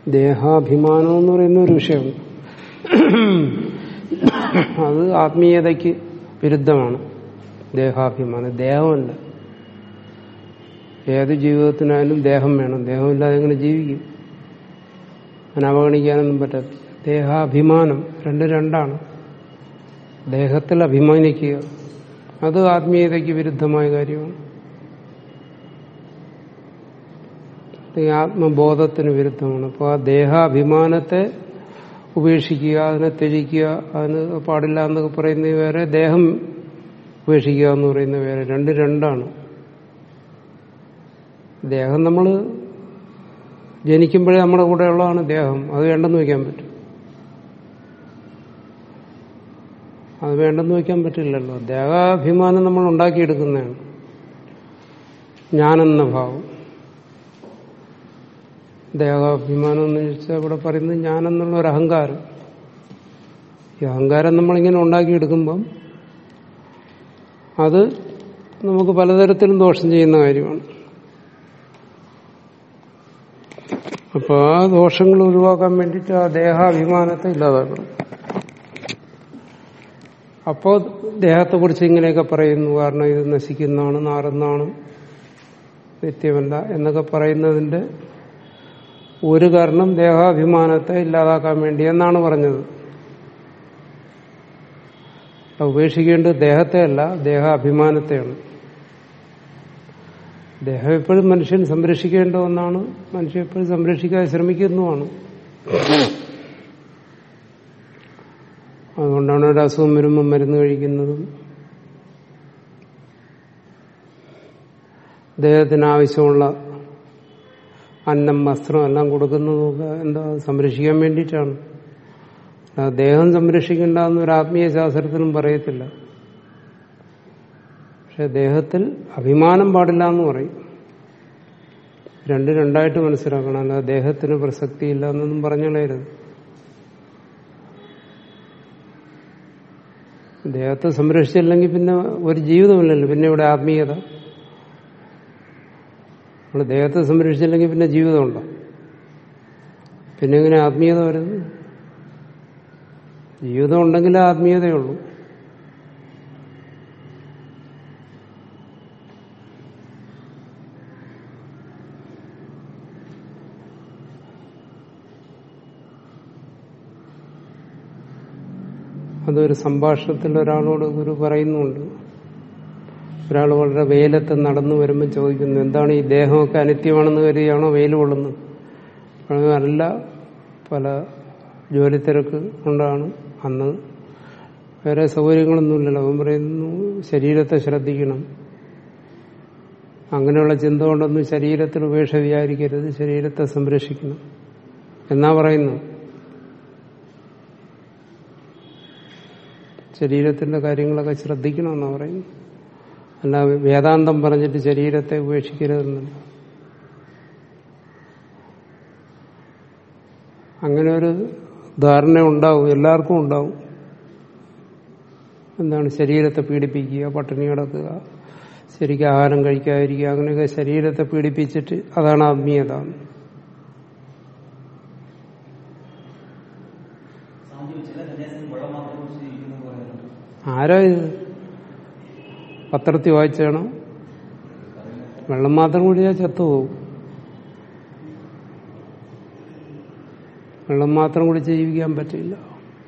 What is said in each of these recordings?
ദേഹാഭിമാനം എന്ന് പറയുന്ന ഒരു വിഷയമുണ്ട് അത് ആത്മീയതയ്ക്ക് വിരുദ്ധമാണ് ദേഹാഭിമാനം ദേഹമല്ല ഏത് ജീവിതത്തിനായാലും ദേഹം വേണം ദേഹമില്ലാതെ എങ്ങനെ ജീവിക്കും അതിനെ അവഗണിക്കാനൊന്നും പറ്റത്തില്ല ദേഹാഭിമാനം രണ്ട് രണ്ടാണ് ദേഹത്തിൽ അഭിമാനിക്കുക അത് ആത്മീയതയ്ക്ക് വിരുദ്ധമായ കാര്യമാണ് ഈ ആത്മബോധത്തിന് വിരുദ്ധമാണ് അപ്പോൾ ആ ദേഹാഭിമാനത്തെ ഉപേക്ഷിക്കുക അതിനെ ത്യജിക്കുക അതിന് പാടില്ല എന്നൊക്കെ പറയുന്നത് വേറെ ദേഹം ഉപേക്ഷിക്കുക എന്ന് പറയുന്നത് വേറെ രണ്ട് രണ്ടാണ് ദേഹം നമ്മൾ ജനിക്കുമ്പോഴേ നമ്മുടെ കൂടെ ഉള്ളതാണ് ദേഹം അത് വേണ്ടെന്ന് വയ്ക്കാൻ പറ്റും അത് വേണ്ടെന്ന് വയ്ക്കാൻ പറ്റില്ലല്ലോ ദേഹാഭിമാനം നമ്മൾ ഉണ്ടാക്കിയെടുക്കുന്നതാണ് ഞാനെന്ന ഭാവം ദേഹാഭിമാനം എന്ന് വെച്ചാൽ ഇവിടെ പറയുന്നത് ഞാനെന്നുള്ള ഒരു അഹങ്കാരം ഈ അഹങ്കാരം നമ്മളിങ്ങനെ ഉണ്ടാക്കിയെടുക്കുമ്പം അത് നമുക്ക് പലതരത്തിലും ദോഷം ചെയ്യുന്ന കാര്യമാണ് അപ്പോൾ ആ ദോഷങ്ങൾ ഒഴിവാക്കാൻ വേണ്ടിയിട്ട് ആ ദേഹാഭിമാനത്തെ ഇല്ലാതാക്കണം അപ്പോൾ ദേഹത്തെക്കുറിച്ച് ഇങ്ങനെയൊക്കെ പറയുന്നു കാരണം ഇത് നശിക്കുന്നതാണ് നാറുന്നതാണ് നിത്യമല്ല എന്നൊക്കെ പറയുന്നതിന്റെ ഒരു കാരണം ദേഹാഭിമാനത്തെ ഇല്ലാതാക്കാൻ വേണ്ടി എന്നാണ് പറഞ്ഞത് ഉപേക്ഷിക്കേണ്ടത് ദേഹത്തെയല്ല ദേഹാഭിമാനത്തെയാണ് ദേഹം എപ്പോഴും മനുഷ്യൻ സംരക്ഷിക്കേണ്ട ഒന്നാണ് മനുഷ്യൻ എപ്പോഴും സംരക്ഷിക്കാൻ ശ്രമിക്കുന്നതുമാണ് അതുകൊണ്ടാണ് ഒരു അസുഖം വരുമ്പോൾ മരുന്ന് കഴിക്കുന്നതും ദേഹത്തിന് ആവശ്യമുള്ള അന്നം വസ്ത്രം എല്ലാം കൊടുക്കുന്നതൊക്കെ എന്താ സംരക്ഷിക്കാൻ വേണ്ടിയിട്ടാണ് ദേഹം സംരക്ഷിക്കേണ്ട എന്നൊരു ആത്മീയ ശാസ്ത്രത്തിലും പറയത്തില്ല പക്ഷെ ദേഹത്തിൽ അഭിമാനം പാടില്ല എന്ന് പറയും രണ്ട് രണ്ടായിട്ട് മനസ്സിലാക്കണം അല്ല ദേഹത്തിന് പ്രസക്തിയില്ല എന്നൊന്നും പറഞ്ഞളയരുത് ദേഹത്തെ സംരക്ഷിച്ചില്ലെങ്കിൽ പിന്നെ ഒരു ജീവിതമില്ലല്ലോ പിന്നെ ഇവിടെ ആത്മീയത നമ്മൾ ദേഹത്തെ സംരക്ഷിച്ചില്ലെങ്കിൽ പിന്നെ ജീവിതമുണ്ടോ പിന്നെ എങ്ങനെ ആത്മീയത വരുന്നത് ജീവിതം ഉണ്ടെങ്കിലേ ആത്മീയതയുള്ളൂ അതൊരു സംഭാഷണത്തിൽ ഒരാളോട് ഗുരു പറയുന്നുണ്ട് ഒരാൾ വളരെ വെയിലത്ത് നടന്നു വരുമ്പോൾ ചോദിക്കുന്നു എന്താണ് ഈ ദേഹമൊക്കെ അനിത്യമാണെന്ന് കരുതിയാണോ വെയിൽ കൊള്ളുന്നത് അല്ല പല ജോലി തിരക്ക് കൊണ്ടാണ് അന്ന് വേറെ സൗകര്യങ്ങളൊന്നുമില്ലല്ലോ അവൻ പറയുന്നു ശരീരത്തെ ശ്രദ്ധിക്കണം അങ്ങനെയുള്ള ചിന്ത കൊണ്ടൊന്നും ശരീരത്തിൽ ഉപേക്ഷ വിചാരിക്കരുത് ശരീരത്തെ സംരക്ഷിക്കണം എന്നാ പറയുന്നു ശരീരത്തിന്റെ കാര്യങ്ങളൊക്കെ ശ്രദ്ധിക്കണമെന്നാ പറയുന്നു അല്ല വേദാന്തം പറഞ്ഞിട്ട് ശരീരത്തെ ഉപേക്ഷിക്കരുതെന്നില്ല അങ്ങനെ ഒരു ധാരണ ഉണ്ടാവും എല്ലാവർക്കും ഉണ്ടാവും എന്താണ് ശരീരത്തെ പീഡിപ്പിക്കുക പട്ടിണി കിടക്കുക ശരിക്കും ആഹാരം കഴിക്കാതിരിക്കുക അങ്ങനെയൊക്കെ ശരീരത്തെ പീഡിപ്പിച്ചിട്ട് അതാണ് ആത്മീയത ആരാ ഇത് പത്രത്തിൽ വായിച്ചാണോ വെള്ളം മാത്രം കുടിച്ചാൽ ചത്തുപോകും വെള്ളം മാത്രം കുടിച്ച് ജീവിക്കാൻ പറ്റില്ല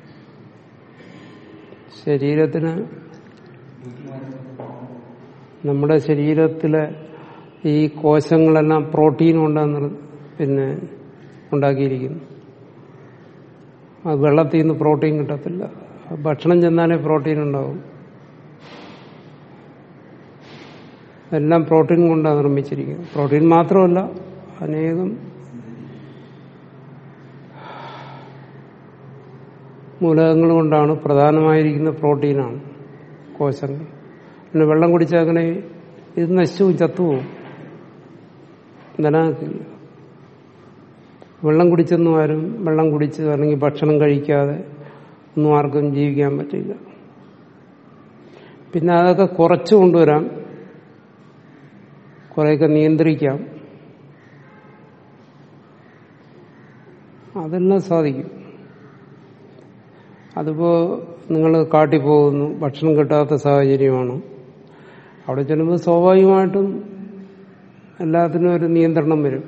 ശരീരത്തിന് നമ്മുടെ ശരീരത്തിലെ ഈ കോശങ്ങളെല്ലാം പ്രോട്ടീൻ കൊണ്ടാണ് പിന്നെ ഉണ്ടാക്കിയിരിക്കുന്നു അത് വെള്ളത്തിൽ നിന്ന് പ്രോട്ടീൻ കിട്ടത്തില്ല ഭക്ഷണം ചെന്നാലേ പ്രോട്ടീൻ ഉണ്ടാവും എല്ലാം പ്രോട്ടീൻ കൊണ്ടാണ് നിർമ്മിച്ചിരിക്കുന്നത് പ്രോട്ടീൻ മാത്രമല്ല അനേകം മൂലകങ്ങൾ കൊണ്ടാണ് പ്രധാനമായിരിക്കുന്ന പ്രോട്ടീനാണ് കോശങ്ങൾ പിന്നെ വെള്ളം കുടിച്ചാൽ അങ്ങനെ ഇത് നശിച്ചും ചത്തുപോകും നിലനിൽക്കില്ല വെള്ളം കുടിച്ചൊന്നും ആരും വെള്ളം കുടിച്ച് അല്ലെങ്കിൽ ഭക്ഷണം കഴിക്കാതെ ഒന്നും ആർക്കും ജീവിക്കാൻ പറ്റില്ല പിന്നെ അതൊക്കെ കുറച്ചു കൊണ്ടുവരാം കുറേയൊക്കെ നിയന്ത്രിക്കാം അതെല്ലാം സാധിക്കും അതിപ്പോ നിങ്ങൾ കാട്ടി പോകുന്നു ഭക്ഷണം കിട്ടാത്ത സാഹചര്യമാണ് അവിടെ ചെല്ലുമ്പോൾ സ്വാഭാവികമായിട്ടും എല്ലാത്തിനും ഒരു നിയന്ത്രണം വരും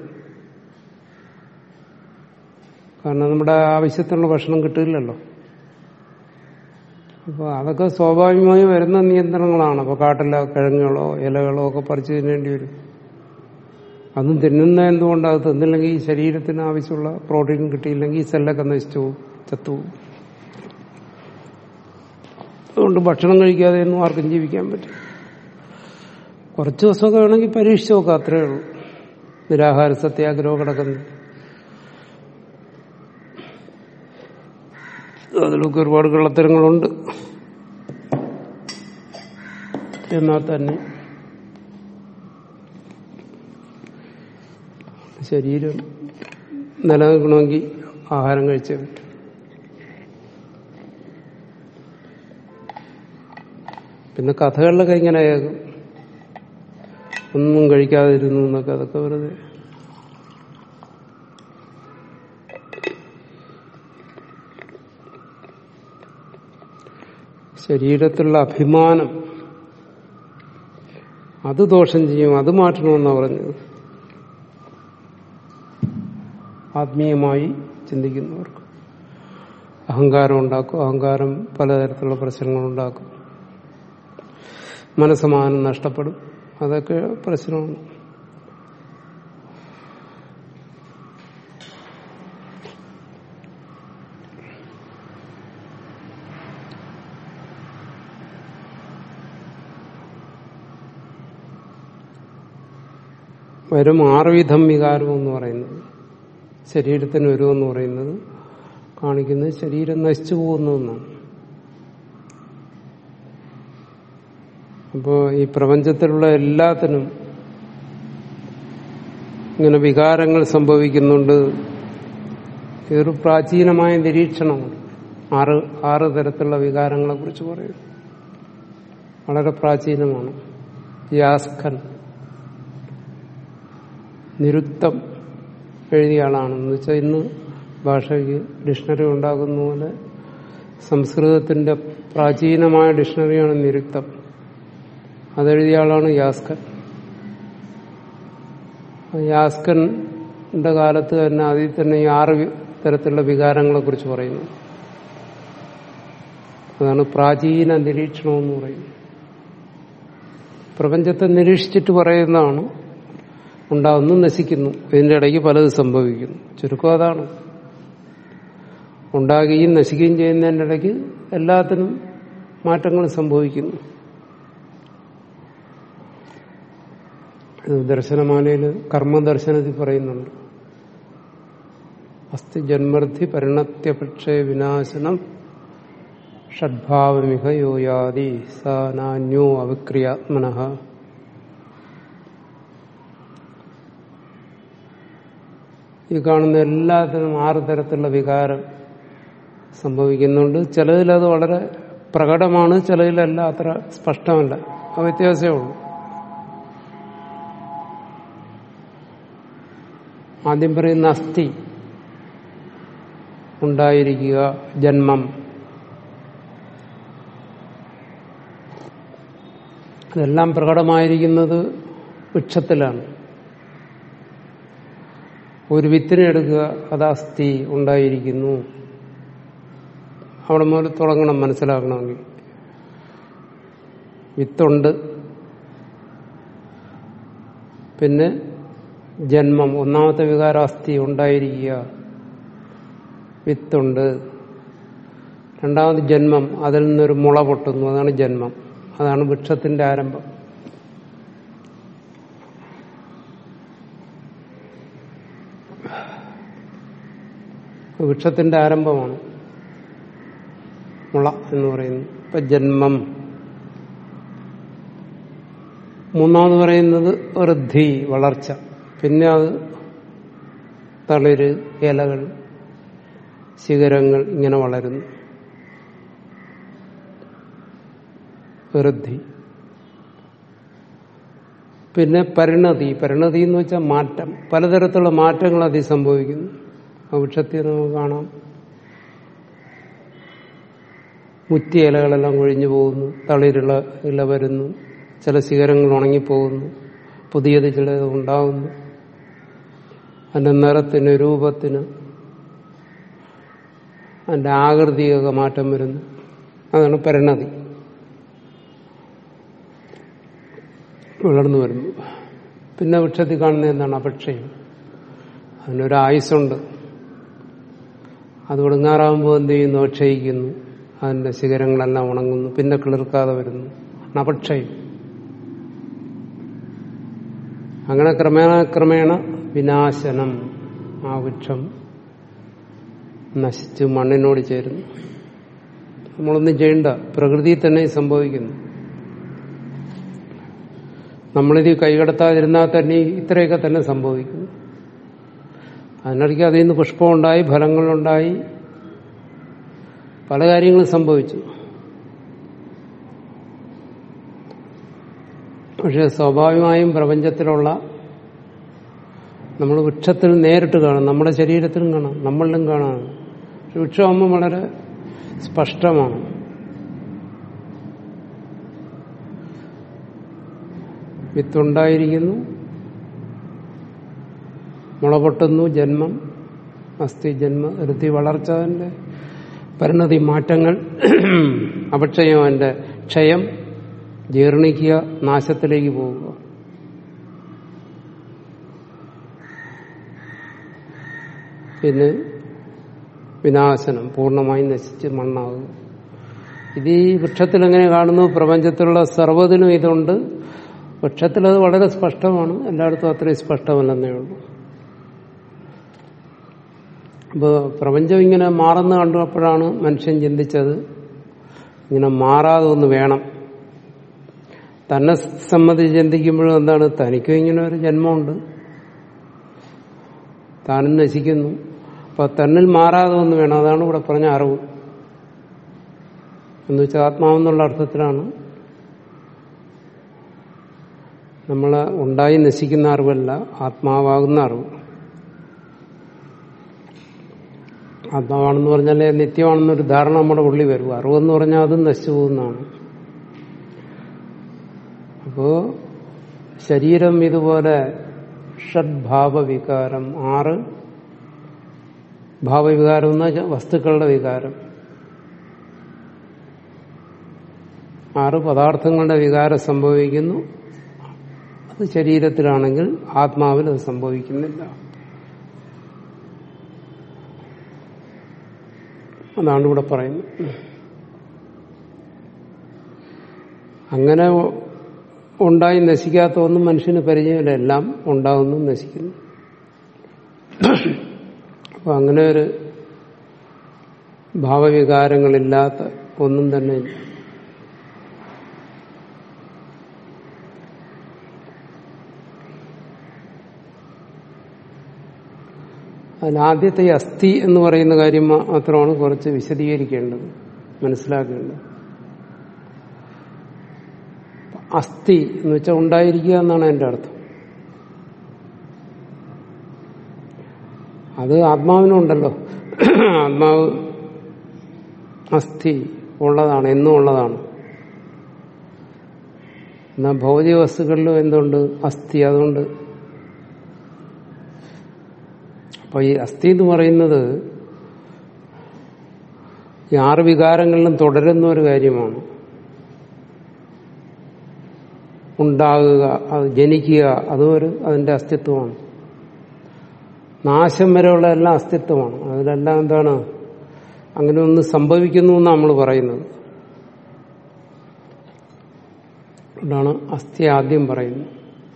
കാരണം നമ്മുടെ ആവശ്യത്തിനുള്ള ഭക്ഷണം കിട്ടില്ലല്ലോ അപ്പോൾ അതൊക്കെ സ്വാഭാവികമായി വരുന്ന നിയന്ത്രണങ്ങളാണ് അപ്പോൾ കാട്ടിലെ കിഴങ്ങുകളോ ഇലകളോ ഒക്കെ പറിച്ചു തിന്നേണ്ടി വരും അതും തിന്നുന്ന എന്തുകൊണ്ട് അത് തിന്നില്ലെങ്കിൽ ഈ ശരീരത്തിന് ആവശ്യമുള്ള പ്രോട്ടീൻ കിട്ടിയില്ലെങ്കിൽ ഈ സെല്ലൊക്കെ നശിച്ചു പോകും ചത്തുപോകും അതുകൊണ്ട് ഭക്ഷണം കഴിക്കാതെ ഒന്നും ആർക്കും ജീവിക്കാൻ പറ്റും കുറച്ച് ദിവസമൊക്കെ വേണമെങ്കിൽ പരീക്ഷിച്ച് നോക്കാം അത്രയേ ഉള്ളൂ നിരാഹാര സത്യാഗ്രഹം കിടക്കുന്നു അതിലൊക്കെ ഒരുപാട് കള്ളത്തരങ്ങളുണ്ട് എന്നാൽ തന്നെ ശരീരം നിലനിൽക്കണമെങ്കിൽ ആഹാരം കഴിച്ചേ പറ്റും പിന്നെ കഥകളിലൊക്കെ ഇങ്ങനെ കേൾക്കും ഒന്നും കഴിക്കാതിരുന്നു എന്നൊക്കെ അതൊക്കെ വെറുതെ ശരീരത്തിലുള്ള അഭിമാനം അത് ദോഷം ചെയ്യും അത് മാറ്റണമെന്നാണ് പറഞ്ഞത് ആത്മീയമായി ചിന്തിക്കുന്നവർക്ക് അഹങ്കാരം ഉണ്ടാക്കും അഹങ്കാരം പലതരത്തിലുള്ള പ്രശ്നങ്ങളുണ്ടാക്കും മനസ്സമാനം നഷ്ടപ്പെടും അതൊക്കെ പ്രശ്നമാണ് വരും ആറുവിധം വികാരം എന്ന് പറയുന്നത് ശരീരത്തിന് വരുമെന്ന് പറയുന്നത് കാണിക്കുന്നത് ശരീരം നശിച്ചു പോകുന്നു എന്നാണ് അപ്പോൾ ഈ പ്രപഞ്ചത്തിലുള്ള എല്ലാത്തിനും ഇങ്ങനെ വികാരങ്ങൾ സംഭവിക്കുന്നുണ്ട് ഇതൊരു പ്രാചീനമായ നിരീക്ഷണമാണ് ആറ് ആറ് തരത്തിലുള്ള വികാരങ്ങളെ കുറിച്ച് പറയുന്നു വളരെ പ്രാചീനമാണ് യാസ്കൻ നിരുക്തം എഴുതിയ ആളാണ് എന്ന് വെച്ചാൽ ഇന്ന് ഭാഷയ്ക്ക് ഡിക്ഷണറി ഉണ്ടാകുന്ന പോലെ സംസ്കൃതത്തിന്റെ പ്രാചീനമായ ഡിക്ഷണറിയാണ് നിരുക്തം അതെഴുതിയ ആളാണ് യാസ്കൻ യാസ്കന്റെ കാലത്ത് തന്നെ അതിൽ തന്നെ ഈ ആറ് തരത്തിലുള്ള വികാരങ്ങളെ കുറിച്ച് പറയുന്നു അതാണ് പ്രാചീന നിരീക്ഷണം എന്ന് പറയുന്നത് പ്രപഞ്ചത്തെ നിരീക്ഷിച്ചിട്ട് പറയുന്നതാണ് ഉണ്ടാവുന്നു നശിക്കുന്നു ഇതിന്റെ ഇടയ്ക്ക് പലത് സംഭവിക്കുന്നു ചുരുക്കം അതാണ് ഉണ്ടാകുകയും നശിക്കുകയും ചെയ്യുന്നതിൻ്റെ ഇടയ്ക്ക് എല്ലാത്തിനും മാറ്റങ്ങൾ സംഭവിക്കുന്നു ദർശനമാലയിൽ കർമ്മദർശനത്തിൽ പറയുന്നുണ്ട് അസ്ഥി ജന്മർദ്ധി പരിണത്യപക്ഷേ വിനാശനം ഷഡ്ഭാവമിഹ യോയാതി സ നാന്യോ അവിക്രിയാത്മന ഈ കാണുന്ന എല്ലാത്തിനും ആറ് തരത്തിലുള്ള വികാരം സംഭവിക്കുന്നുണ്ട് ചിലതിലത് വളരെ പ്രകടമാണ് ചിലതിലല്ല അത്ര സ്പഷ്ടമല്ല ആ വ്യത്യാസമേ ഉള്ളൂ ആദ്യം പറയുന്ന അസ്ഥി ഉണ്ടായിരിക്കുക ജന്മം ഇതെല്ലാം പ്രകടമായിരിക്കുന്നത് വൃക്ഷത്തിലാണ് ഒരു വിത്തിനെ എടുക്കുക അത് അസ്ഥി ഉണ്ടായിരിക്കുന്നു അവിടെ മുതൽ തുടങ്ങണം മനസ്സിലാക്കണമെങ്കിൽ വിത്തുണ്ട് പിന്നെ ജന്മം ഒന്നാമത്തെ വികാരം അസ്ഥി ഉണ്ടായിരിക്കുക വിത്തുണ്ട് രണ്ടാമത് ജന്മം അതിൽ നിന്നൊരു മുള പൊട്ടുന്നു അതാണ് ജന്മം അതാണ് വൃക്ഷത്തിന്റെ ആരംഭം വൃക്ഷത്തിന്റെ ആരംഭമാണ് മുള എന്ന് പറയുന്നത് ഇപ്പൊ ജന്മം മൂന്നാമത് പറയുന്നത് വൃദ്ധി വളർച്ച പിന്നെ അത് തളിര് ഇലകൾ ശിഖരങ്ങൾ ഇങ്ങനെ വളരുന്നു വൃദ്ധി പിന്നെ പരിണതി പരിണതി എന്ന് വെച്ചാൽ മാറ്റം പലതരത്തിലുള്ള മാറ്റങ്ങൾ അതിൽ സംഭവിക്കുന്നു ആ വൃക്ഷത്തിൽ നമുക്ക് കാണാം മുറ്റി ഇലകളെല്ലാം കൊഴിഞ്ഞു പോകുന്നു തളിരുള്ള ഇല വരുന്നു ചില ശിഖരങ്ങൾ ഉണങ്ങിപ്പോകുന്നു പുതിയത് ചിലത് ഉണ്ടാകുന്നു അതിന്റെ നിറത്തിന് രൂപത്തിന് അതിന്റെ ആകൃതിയൊക്കെ മാറ്റം വരുന്നു അതാണ് പരിണതി വളർന്നു വരുന്നു പിന്നെ വൃക്ഷത്തിൽ കാണുന്ന എന്താണ് അപക്ഷയം അതിനൊരു ആയുസ്സുണ്ട് അത് ഒടുങ്ങാറാകുമ്പോൾ എന്ത് ചെയ്യുന്നു ക്ഷയിക്കുന്നു അതിന്റെ ശിഖരങ്ങളെല്ലാം ഉണങ്ങുന്നു പിന്നെ കിളിർക്കാതെ വരുന്നു അപക്ഷയം അങ്ങനെ ക്രമേണ ക്രമേണ വിനാശനം ആ വൃക്ഷം നശിച്ച് മണ്ണിനോട് ചേരുന്നു നമ്മളൊന്നും ചെയ്യണ്ട പ്രകൃതി തന്നെ സംഭവിക്കുന്നു നമ്മളിത് കൈകടത്താതിരുന്നാൽ തന്നെ ഇത്രയൊക്കെ തന്നെ സംഭവിക്കുന്നു അതിനിടയ്ക്ക് അതിൽ നിന്ന് പുഷ്പമുണ്ടായി ഫലങ്ങളുണ്ടായി പല കാര്യങ്ങളും സംഭവിച്ചു പക്ഷെ സ്വാഭാവികമായും പ്രപഞ്ചത്തിലുള്ള നമ്മൾ വൃക്ഷത്തിൽ നേരിട്ട് കാണാം നമ്മുടെ ശരീരത്തിലും കാണാം നമ്മളിലും കാണാം വൃക്ഷമാകുമ്പോൾ വളരെ സ്പഷ്ടമാണ് വിത്തുണ്ടായിരിക്കുന്നു മുളപൊട്ടുന്നു ജന്മം അസ്ഥി ജന്മ ഋതി വളർച്ച അതിന്റെ പരിണതി മാറ്റങ്ങൾ അപക്ഷയം അതിന്റെ ക്ഷയം ജീർണിക്കുക നാശത്തിലേക്ക് പോവുക പിന്നെ വിനാശനം പൂർണ്ണമായി നശിച്ച് മണ്ണാകുക ഇത് ഈ വൃക്ഷത്തിൽ എങ്ങനെ കാണുന്നു പ്രപഞ്ചത്തിലുള്ള സർവ്വതിനും ഇതുണ്ട് വൃക്ഷത്തിൽ അത് വളരെ സ്പഷ്ടമാണ് എല്ലായിടത്തും അത്രയും സ്പഷ്ടമല്ലെന്നേ ഉള്ളൂ അപ്പോൾ പ്രപഞ്ചം ഇങ്ങനെ മാറുന്ന കണ്ടപ്പോഴാണ് മനുഷ്യൻ ചിന്തിച്ചത് ഇങ്ങനെ മാറാതെ ഒന്ന് വേണം തന്നെ സംബന്ധിച്ച് ചിന്തിക്കുമ്പോഴും എന്താണ് തനിക്കും ഇങ്ങനെ ഒരു ജന്മമുണ്ട് താനും നശിക്കുന്നു അപ്പൊ തന്നിൽ മാറാതെ ഒന്ന് വേണം അതാണ് ഇവിടെ പറഞ്ഞ അറിവ് എന്ന് വെച്ചാൽ ആത്മാവെന്നുള്ള അർത്ഥത്തിലാണ് നമ്മളെ ഉണ്ടായി നശിക്കുന്ന അറിവല്ല ആത്മാവാകുന്ന അറിവ് ആത്മാവാണെന്ന് പറഞ്ഞാൽ നിത്യമാണെന്നൊരു ധാരണ നമ്മുടെ ഉള്ളിൽ വരും അറിവെന്ന് പറഞ്ഞാൽ അതും നശിച്ചു പോകുന്നതാണ് അപ്പോ ശരീരം ഇതുപോലെ ഷഡ്ഭാവ വികാരം ആറ് ഭാവവികാരം എന്ന് വെച്ചാൽ വസ്തുക്കളുടെ വികാരം ആറ് പദാർത്ഥങ്ങളുടെ വികാരം സംഭവിക്കുന്നു അത് ശരീരത്തിലാണെങ്കിൽ ആത്മാവിൽ അത് സംഭവിക്കുന്നില്ല അതാണ് ഇവിടെ പറയുന്നത് അങ്ങനെ ഉണ്ടായി നശിക്കാത്ത ഒന്നും മനുഷ്യന് പരിചയമില്ല എല്ലാം ഉണ്ടാകുന്നു നശിക്കുന്നു അപ്പൊ അങ്ങനെ ഒരു ഭാവവികാരങ്ങളില്ലാത്ത ഒന്നും തന്നെ ഇല്ല അതിലാദ്യത്തെ ഈ അസ്ഥി എന്ന് പറയുന്ന കാര്യം മാത്രമാണ് കുറച്ച് വിശദീകരിക്കേണ്ടത് മനസ്സിലാക്കേണ്ടത് അസ്ഥി എന്ന് വെച്ചാൽ ഉണ്ടായിരിക്കുക എന്നാണ് എന്റെ അർത്ഥം അത് ആത്മാവിനുണ്ടല്ലോ ആത്മാവ് അസ്ഥി ഉള്ളതാണ് എന്നും ഉള്ളതാണ് എന്നാൽ ഭൗതിക വസ്തുക്കളിലും എന്തുണ്ട് അസ്ഥി അതുകൊണ്ട് അപ്പൊ ഈ അസ്ഥി എന്ന് പറയുന്നത് ഈ ആറ് വികാരങ്ങളിലും തുടരുന്ന ഒരു കാര്യമാണ് ഉണ്ടാകുക അത് ജനിക്കുക അതും ഒരു അതിന്റെ അസ്തിത്വമാണ് നാശം വരെയുള്ള എല്ലാം അസ്തിത്വമാണ് അതിലെല്ലാം എന്താണ് അങ്ങനെ ഒന്ന് സംഭവിക്കുന്നു എന്നാണ് നമ്മൾ പറയുന്നത് അതുകൊണ്ടാണ് അസ്ഥി ആദ്യം പറയുന്നത്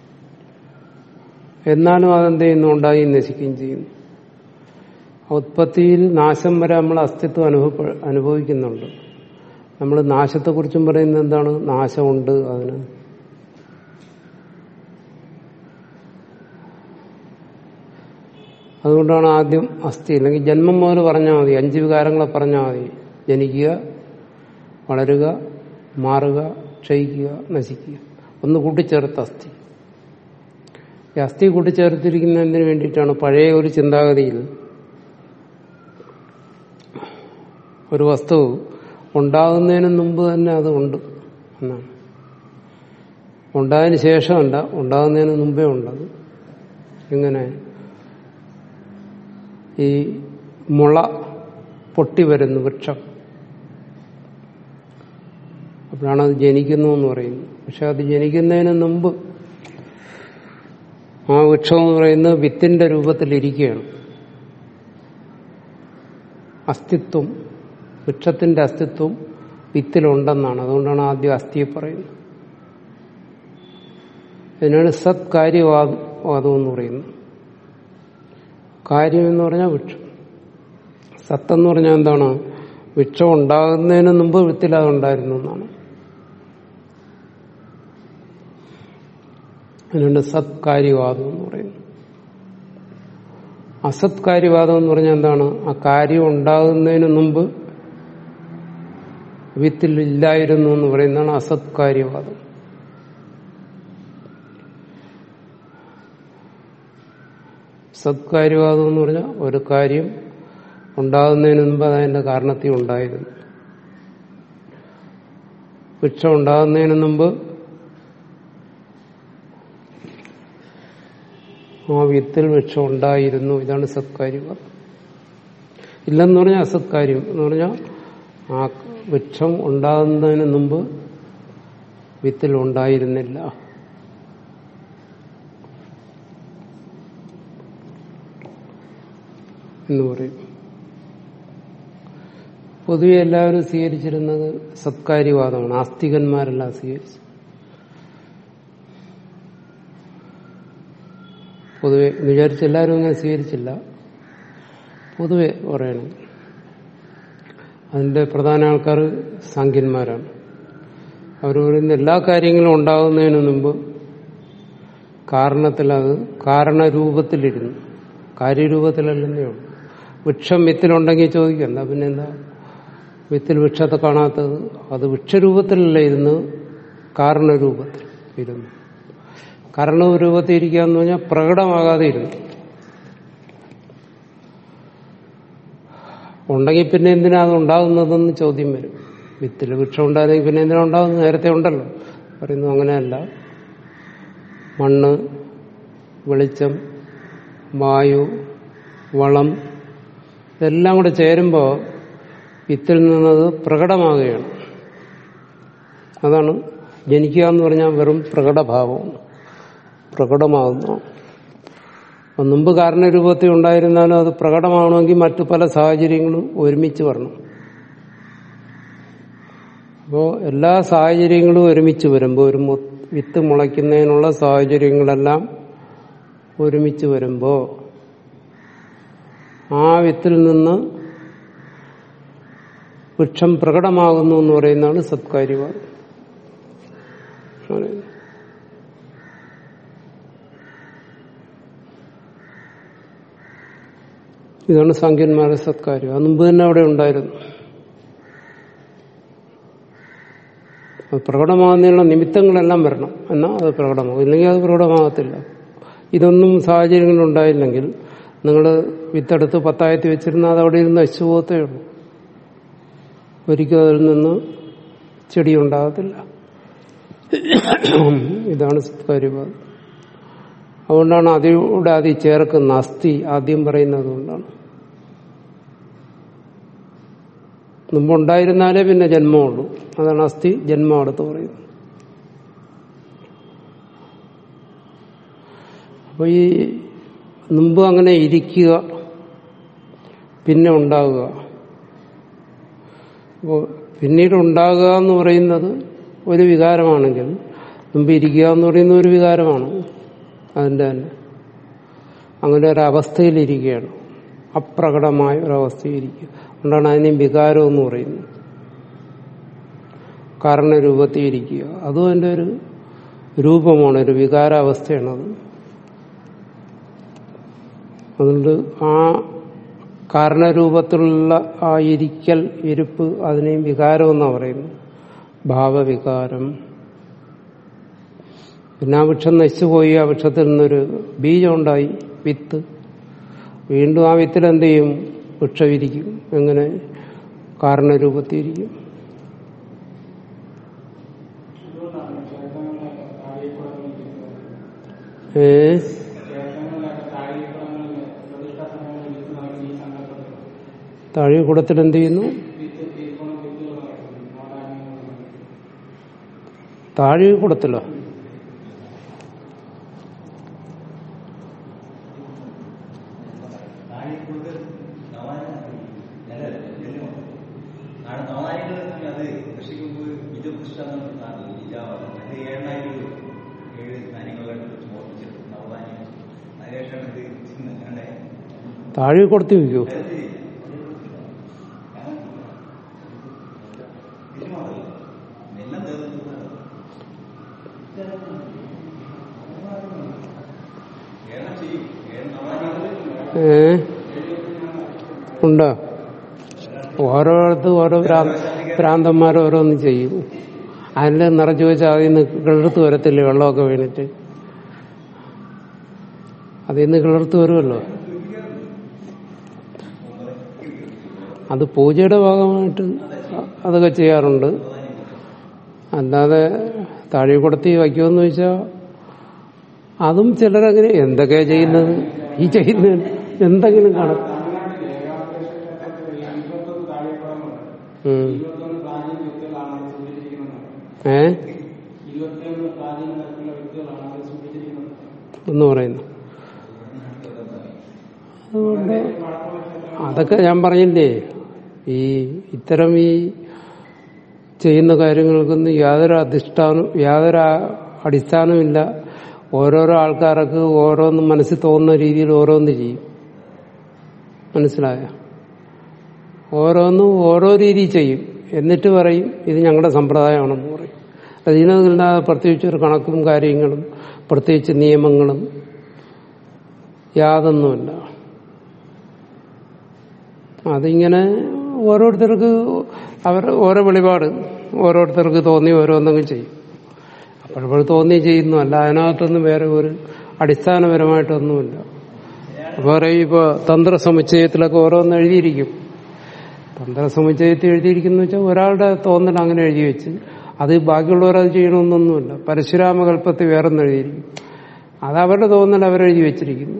എന്നാലും അതെന്ത് ചെയ്യുന്നു ഉണ്ടായി നശിക്കുകയും ചെയ്യുന്നു ഉത്പത്തിയിൽ നാശം വരെ നമ്മൾ അസ്തിത്വം അനുഭവ അനുഭവിക്കുന്നുണ്ട് നമ്മൾ നാശത്തെക്കുറിച്ചും പറയുന്നത് എന്താണ് നാശമുണ്ട് അതിന് അതുകൊണ്ടാണ് ആദ്യം അസ്ഥി അല്ലെങ്കിൽ ജന്മം മുതൽ പറഞ്ഞാൽ മതി അഞ്ച് വികാരങ്ങളെ പറഞ്ഞാൽ മതി ജനിക്കുക വളരുക മാറുക ക്ഷയിക്കുക നശിക്കുക ഒന്ന് കൂട്ടിച്ചേർത്ത് അസ്ഥി ഈ അസ്ഥി കൂട്ടിച്ചേർത്തിരിക്കുന്നതിന് വേണ്ടിയിട്ടാണ് പഴയ ഒരു ചിന്താഗതിയിൽ ഒരു വസ്തു ഉണ്ടാകുന്നതിന് മുമ്പ് തന്നെ അത് ഉണ്ട് എന്നാണ് ഉണ്ടായതിന് ശേഷമല്ല ഉണ്ടാകുന്നതിന് മുമ്പേ ഉണ്ടത് ഇങ്ങനെ ഈ മുള പൊട്ടി വരുന്നു വൃക്ഷം അപ്പോഴാണ് അത് ജനിക്കുന്നു എന്ന് പറയുന്നത് പക്ഷെ അത് ജനിക്കുന്നതിന് മുമ്പ് ആ വൃക്ഷം എന്ന് പറയുന്നത് വിത്തിന്റെ രൂപത്തിലിരിക്കുകയാണ് അസ്തിത്വം വൃക്ഷത്തിന്റെ അസ്തിത്വം വിത്തിലുണ്ടെന്നാണ് അതുകൊണ്ടാണ് ആദ്യം അസ്ഥിയെ പറയുന്നത് ഇതിനാണ് സത് കാര്യവാദം എന്ന് പറയുന്നത് കാര്യം എന്ന് പറഞ്ഞാൽ വൃക്ഷം സത്തെന്ന് പറഞ്ഞാൽ എന്താണ് വൃക്ഷം ഉണ്ടാകുന്നതിന് മുമ്പ് വിത്തിൽ അത് ഉണ്ടായിരുന്നു എന്നാണ് അതിനുണ്ട് സത് കാര്യവാദം എന്ന് പറയുന്നത് അസത് കാര്യവാദം എന്ന് പറഞ്ഞാൽ എന്താണ് ആ കാര്യം ഉണ്ടാകുന്നതിന് മുമ്പ് വിത്തിൽ ഇല്ലായിരുന്നു എന്ന് പറയുന്നതാണ് അസത് കാര്യവാദം സത്കാര്യവാദം എന്ന് പറഞ്ഞാൽ ഒരു കാര്യം ഉണ്ടാകുന്നതിന് മുമ്പ് അതിന്റെ കാരണത്തിൽ ഉണ്ടായിരുന്നു വൃക്ഷം ഉണ്ടാകുന്നതിന് മുമ്പ് ആ വിത്തിൽ വൃക്ഷം ഉണ്ടായിരുന്നു ഇതാണ് സത്കാര്യവാദം ഇല്ലെന്ന് പറഞ്ഞാൽ അസത്കാര്യം എന്ന് പറഞ്ഞാൽ ആ വൃക്ഷം ഉണ്ടാകുന്നതിന് മുമ്പ് വിത്തിൽ ഉണ്ടായിരുന്നില്ല എന്ന് പറയും പൊതുവെ എല്ലാവരും സ്വീകരിച്ചിരുന്നത് സത്കാര്യവാദമാണ് ആസ്തികന്മാരെല്ലാം സ്വീകരിച്ചു പൊതുവെ വിചാരിച്ച എല്ലാവരും അങ്ങനെ സ്വീകരിച്ചില്ല പൊതുവെ പറയണമെങ്കിൽ അതിന്റെ പ്രധാന ആൾക്കാർ സാഖ്യന്മാരാണ് അവർ പറയുന്ന എല്ലാ കാര്യങ്ങളും ഉണ്ടാകുന്നതിന് മുമ്പ് കാരണത്തിൽ അത് കാരണരൂപത്തിലിരുന്നു കാര്യരൂപത്തിലല്ലെന്നേ ഉള്ളൂ വൃക്ഷം വിത്തിലുണ്ടെങ്കിൽ ചോദിക്കും എന്താ പിന്നെ എന്താ വിത്തിൽ വൃക്ഷത്തെ കാണാത്തത് അത് വൃക്ഷരൂപത്തിലല്ല ഇരുന്ന് കാരണരൂപത്തിൽ ഇരുന്നു കാരണരൂപത്തിൽ ഇരിക്കുക എന്ന് പറഞ്ഞാൽ പ്രകടമാകാതെ ഇരുന്നു ഉണ്ടെങ്കിൽ പിന്നെ എന്തിനാ അത് ഉണ്ടാകുന്നതെന്ന് ചോദ്യം വരും വിത്തിൽ വൃക്ഷം ഉണ്ടായിരുന്നെങ്കിൽ പിന്നെ എന്തിനാ ഉണ്ടാകുന്നത് നേരത്തെ ഉണ്ടല്ലോ പറയുന്നു അങ്ങനെയല്ല മണ്ണ് വെളിച്ചം വായു വളം ഇതെല്ലാം കൂടെ ചേരുമ്പോൾ വിത്തിൽ നിന്നത് പ്രകടമാകുകയാണ് അതാണ് ജനിക്കുക എന്ന് പറഞ്ഞാൽ വെറും പ്രകടഭാവം പ്രകടമാകുന്നു അപ്പം മുമ്പ് കാരണരൂപത്തിൽ ഉണ്ടായിരുന്നാലും അത് പ്രകടമാകണമെങ്കിൽ മറ്റു പല സാഹചര്യങ്ങളും ഒരുമിച്ച് വരണം അപ്പോൾ എല്ലാ സാഹചര്യങ്ങളും ഒരുമിച്ച് വരുമ്പോൾ ഒരു വിത്ത് മുളയ്ക്കുന്നതിനുള്ള സാഹചര്യങ്ങളെല്ലാം ഒരുമിച്ച് വരുമ്പോൾ ആ വിത്തിൽ നിന്ന് വൃക്ഷം പ്രകടമാകുന്നു എന്ന് പറയുന്നതാണ് സത്കാര്യവാദം ഇതാണ് സാങ്കന്മാരുടെ സത്കാര്യം അത് മുമ്പ് തന്നെ അവിടെ ഉണ്ടായിരുന്നു അത് പ്രകടമാകുന്നതിനുള്ള നിമിത്തങ്ങളെല്ലാം വരണം എന്നാൽ അത് പ്രകടമാകും ഇല്ലെങ്കിൽ അത് പ്രകടമാകത്തില്ല ഇതൊന്നും സാഹചര്യങ്ങൾ ഉണ്ടായില്ലെങ്കിൽ നിങ്ങൾ വിത്തെടുത്ത് പത്തായത്തി വെച്ചിരുന്നാൽ അത് അവിടെ ഇരുന്ന് നശിച്ചു പോകത്തേ ഉള്ളൂ ഒരിക്കലും അതിൽ നിന്ന് ചെടി ഉണ്ടാകത്തില്ല ഇതാണ് സത്കാര്യവാദം അതുകൊണ്ടാണ് അതിലൂടെ അതിൽ ചേർക്കുന്ന അസ്ഥി ആദ്യം പറയുന്നത് കൊണ്ടാണ് മുമ്പുണ്ടായിരുന്നാലേ പിന്നെ ജന്മമുള്ളൂ അതാണ് അസ്ഥി ജന്മം അടുത്ത് പറയുന്നത് അപ്പൊ ഈ മുമ്പ് അങ്ങനെ ഇരിക്കുക പിന്നെ ഉണ്ടാകുക അപ്പോൾ പിന്നീട് ഉണ്ടാകുക എന്ന് പറയുന്നത് ഒരു വികാരമാണെങ്കിൽ മുമ്പ് ഇരിക്കുക എന്ന് പറയുന്ന ഒരു വികാരമാണ് അതിൻ്റെ തന്നെ അങ്ങനെ ഒരവസ്ഥയിലിരിക്കുകയാണ് അപ്രകടമായ ഒരവസ്ഥയിലിരിക്കുക അതുകൊണ്ടാണ് അതിനെ വികാരം എന്ന് പറയുന്നത് കാരണരൂപത്തിൽ ഇരിക്കുക അതും അതിൻ്റെ ഒരു രൂപമാണ് ഒരു വികാരാവസ്ഥയാണത് അതുകൊണ്ട് ആ കാരണരൂപത്തിലുള്ള ആ ഇരിക്കൽ ഇരിപ്പ് അതിനെയും വികാരം എന്നാണ് പറയുന്നത് ഭാവവികാരം പിന്നെ ആ വൃക്ഷം നശിച്ചുപോയി ആ വൃക്ഷത്തിൽ നിന്നൊരു ബീജം ഉണ്ടായി വിത്ത് വീണ്ടും ആ വിത്തിൽ എന്ത് ചെയ്യും വൃക്ഷം ഇരിക്കും എങ്ങനെ കാരണരൂപത്തിയിരിക്കും ഏ താഴെ കൂടത്തിൽ എന്ത് ചെയ്യുന്നു താഴെ കൂടത്തിലോ അത് കൃഷിക്ക് മുമ്പ് ബീജപുഷ്ട അത് ഏഴായിരം ഏഴ് ധാന്യങ്ങളായിട്ട് ഓർമ്മിച്ചിട്ട് നവധാന്യം അതിനുശേഷമാണ് ഇത് ചിന്ത താഴെ കൊടുത്ത് വയ്ക്കൂ എല്ലാം തീർന്നു ഏഴെണ്ണം ചെയ്യും ഏഴ് നവധാന്യങ്ങൾ ഏ ഉണ്ടോ ഓരോരുത്തർ ഓരോ ഭ്രാ- ഭ്രാന്തന്മാർ ഓരോന്ന് ചെയ്യും അതിൽ നിറച്ചു വെച്ചാൽ അതിൽ നിന്ന് കിളർത്ത് വരത്തില്ലേ വെള്ളമൊക്കെ വീണിട്ട് അതിൽ നിന്ന് കിളർത്ത് വരുമല്ലോ അത് പൂജയുടെ ഭാഗമായിട്ട് അതൊക്കെ ചെയ്യാറുണ്ട് അല്ലാതെ താഴെ കൊടുത്തി വയ്ക്കുമെന്ന് ചോദിച്ചാൽ അതും ചിലരങ്ങനെ എന്തൊക്കെയാ ചെയ്യുന്നത് ഈ ചെയ്യുന്ന എന്തെങ്കിലും കാണും ഉം. ഏ എന്ന് പറയുന്നു അതുകൊണ്ട് അതൊക്കെ ഞാൻ പറഞ്ഞില്ലേ ഈ ഇത്തരം ഈ ചെയ്യുന്ന കാര്യങ്ങൾക്കൊന്നും യാതൊരു അധിഷ്ഠാനം യാതൊരു ആ- അടിസ്ഥാനമില്ല ഓരോരോ ആൾക്കാർക്ക് ഓരോന്നും മനസ്സിൽ തോന്നുന്ന രീതിയിൽ ഓരോന്ന് ചെയ്യും മനസ്സിലായ ഓരോന്നും ഓരോ രീതി ചെയ്യും എന്നിട്ട് പറയും ഇത് ഞങ്ങളുടെ സമ്പ്രദായമാണെന്ന് പറയും അതിനല്ലാതെ പ്രത്യേകിച്ച് ഒരു കണക്കും കാര്യങ്ങളും പ്രത്യേകിച്ച് നിയമങ്ങളും യാതൊന്നുമില്ല അതിങ്ങനെ ഓരോരുത്തർക്ക് അവർ ഓരോ വെളിപാട് ഓരോരുത്തർക്ക് തോന്നി ഓരോന്നെങ്കിലും ചെയ്യും അപ്പോഴപ്പോൾ തോന്നി ചെയ്യുന്നു അല്ല അതിനകത്തൊന്നും വേറെ ഒരു അടിസ്ഥാനപരമായിട്ടൊന്നുമില്ല പറയും ഇപ്പൊ തന്ത്രസമുച്ചയത്തിലൊക്കെ ഓരോന്ന് എഴുതിയിരിക്കും തന്ത്രസമുച്ചയത്തിൽ എഴുതിയിരിക്കുന്ന വെച്ചാൽ ഒരാളുടെ തോന്നൽ അങ്ങനെ എഴുതി വെച്ച് അത് ബാക്കിയുള്ളവർ അത് ചെയ്യണമെന്നൊന്നുമില്ല പരശുരാമകൽപ്പത്തിൽ വേറൊന്ന് എഴുതിയിരിക്കും അത് അവരുടെ തോന്നൽ അവരെഴുതി വെച്ചിരിക്കുന്നു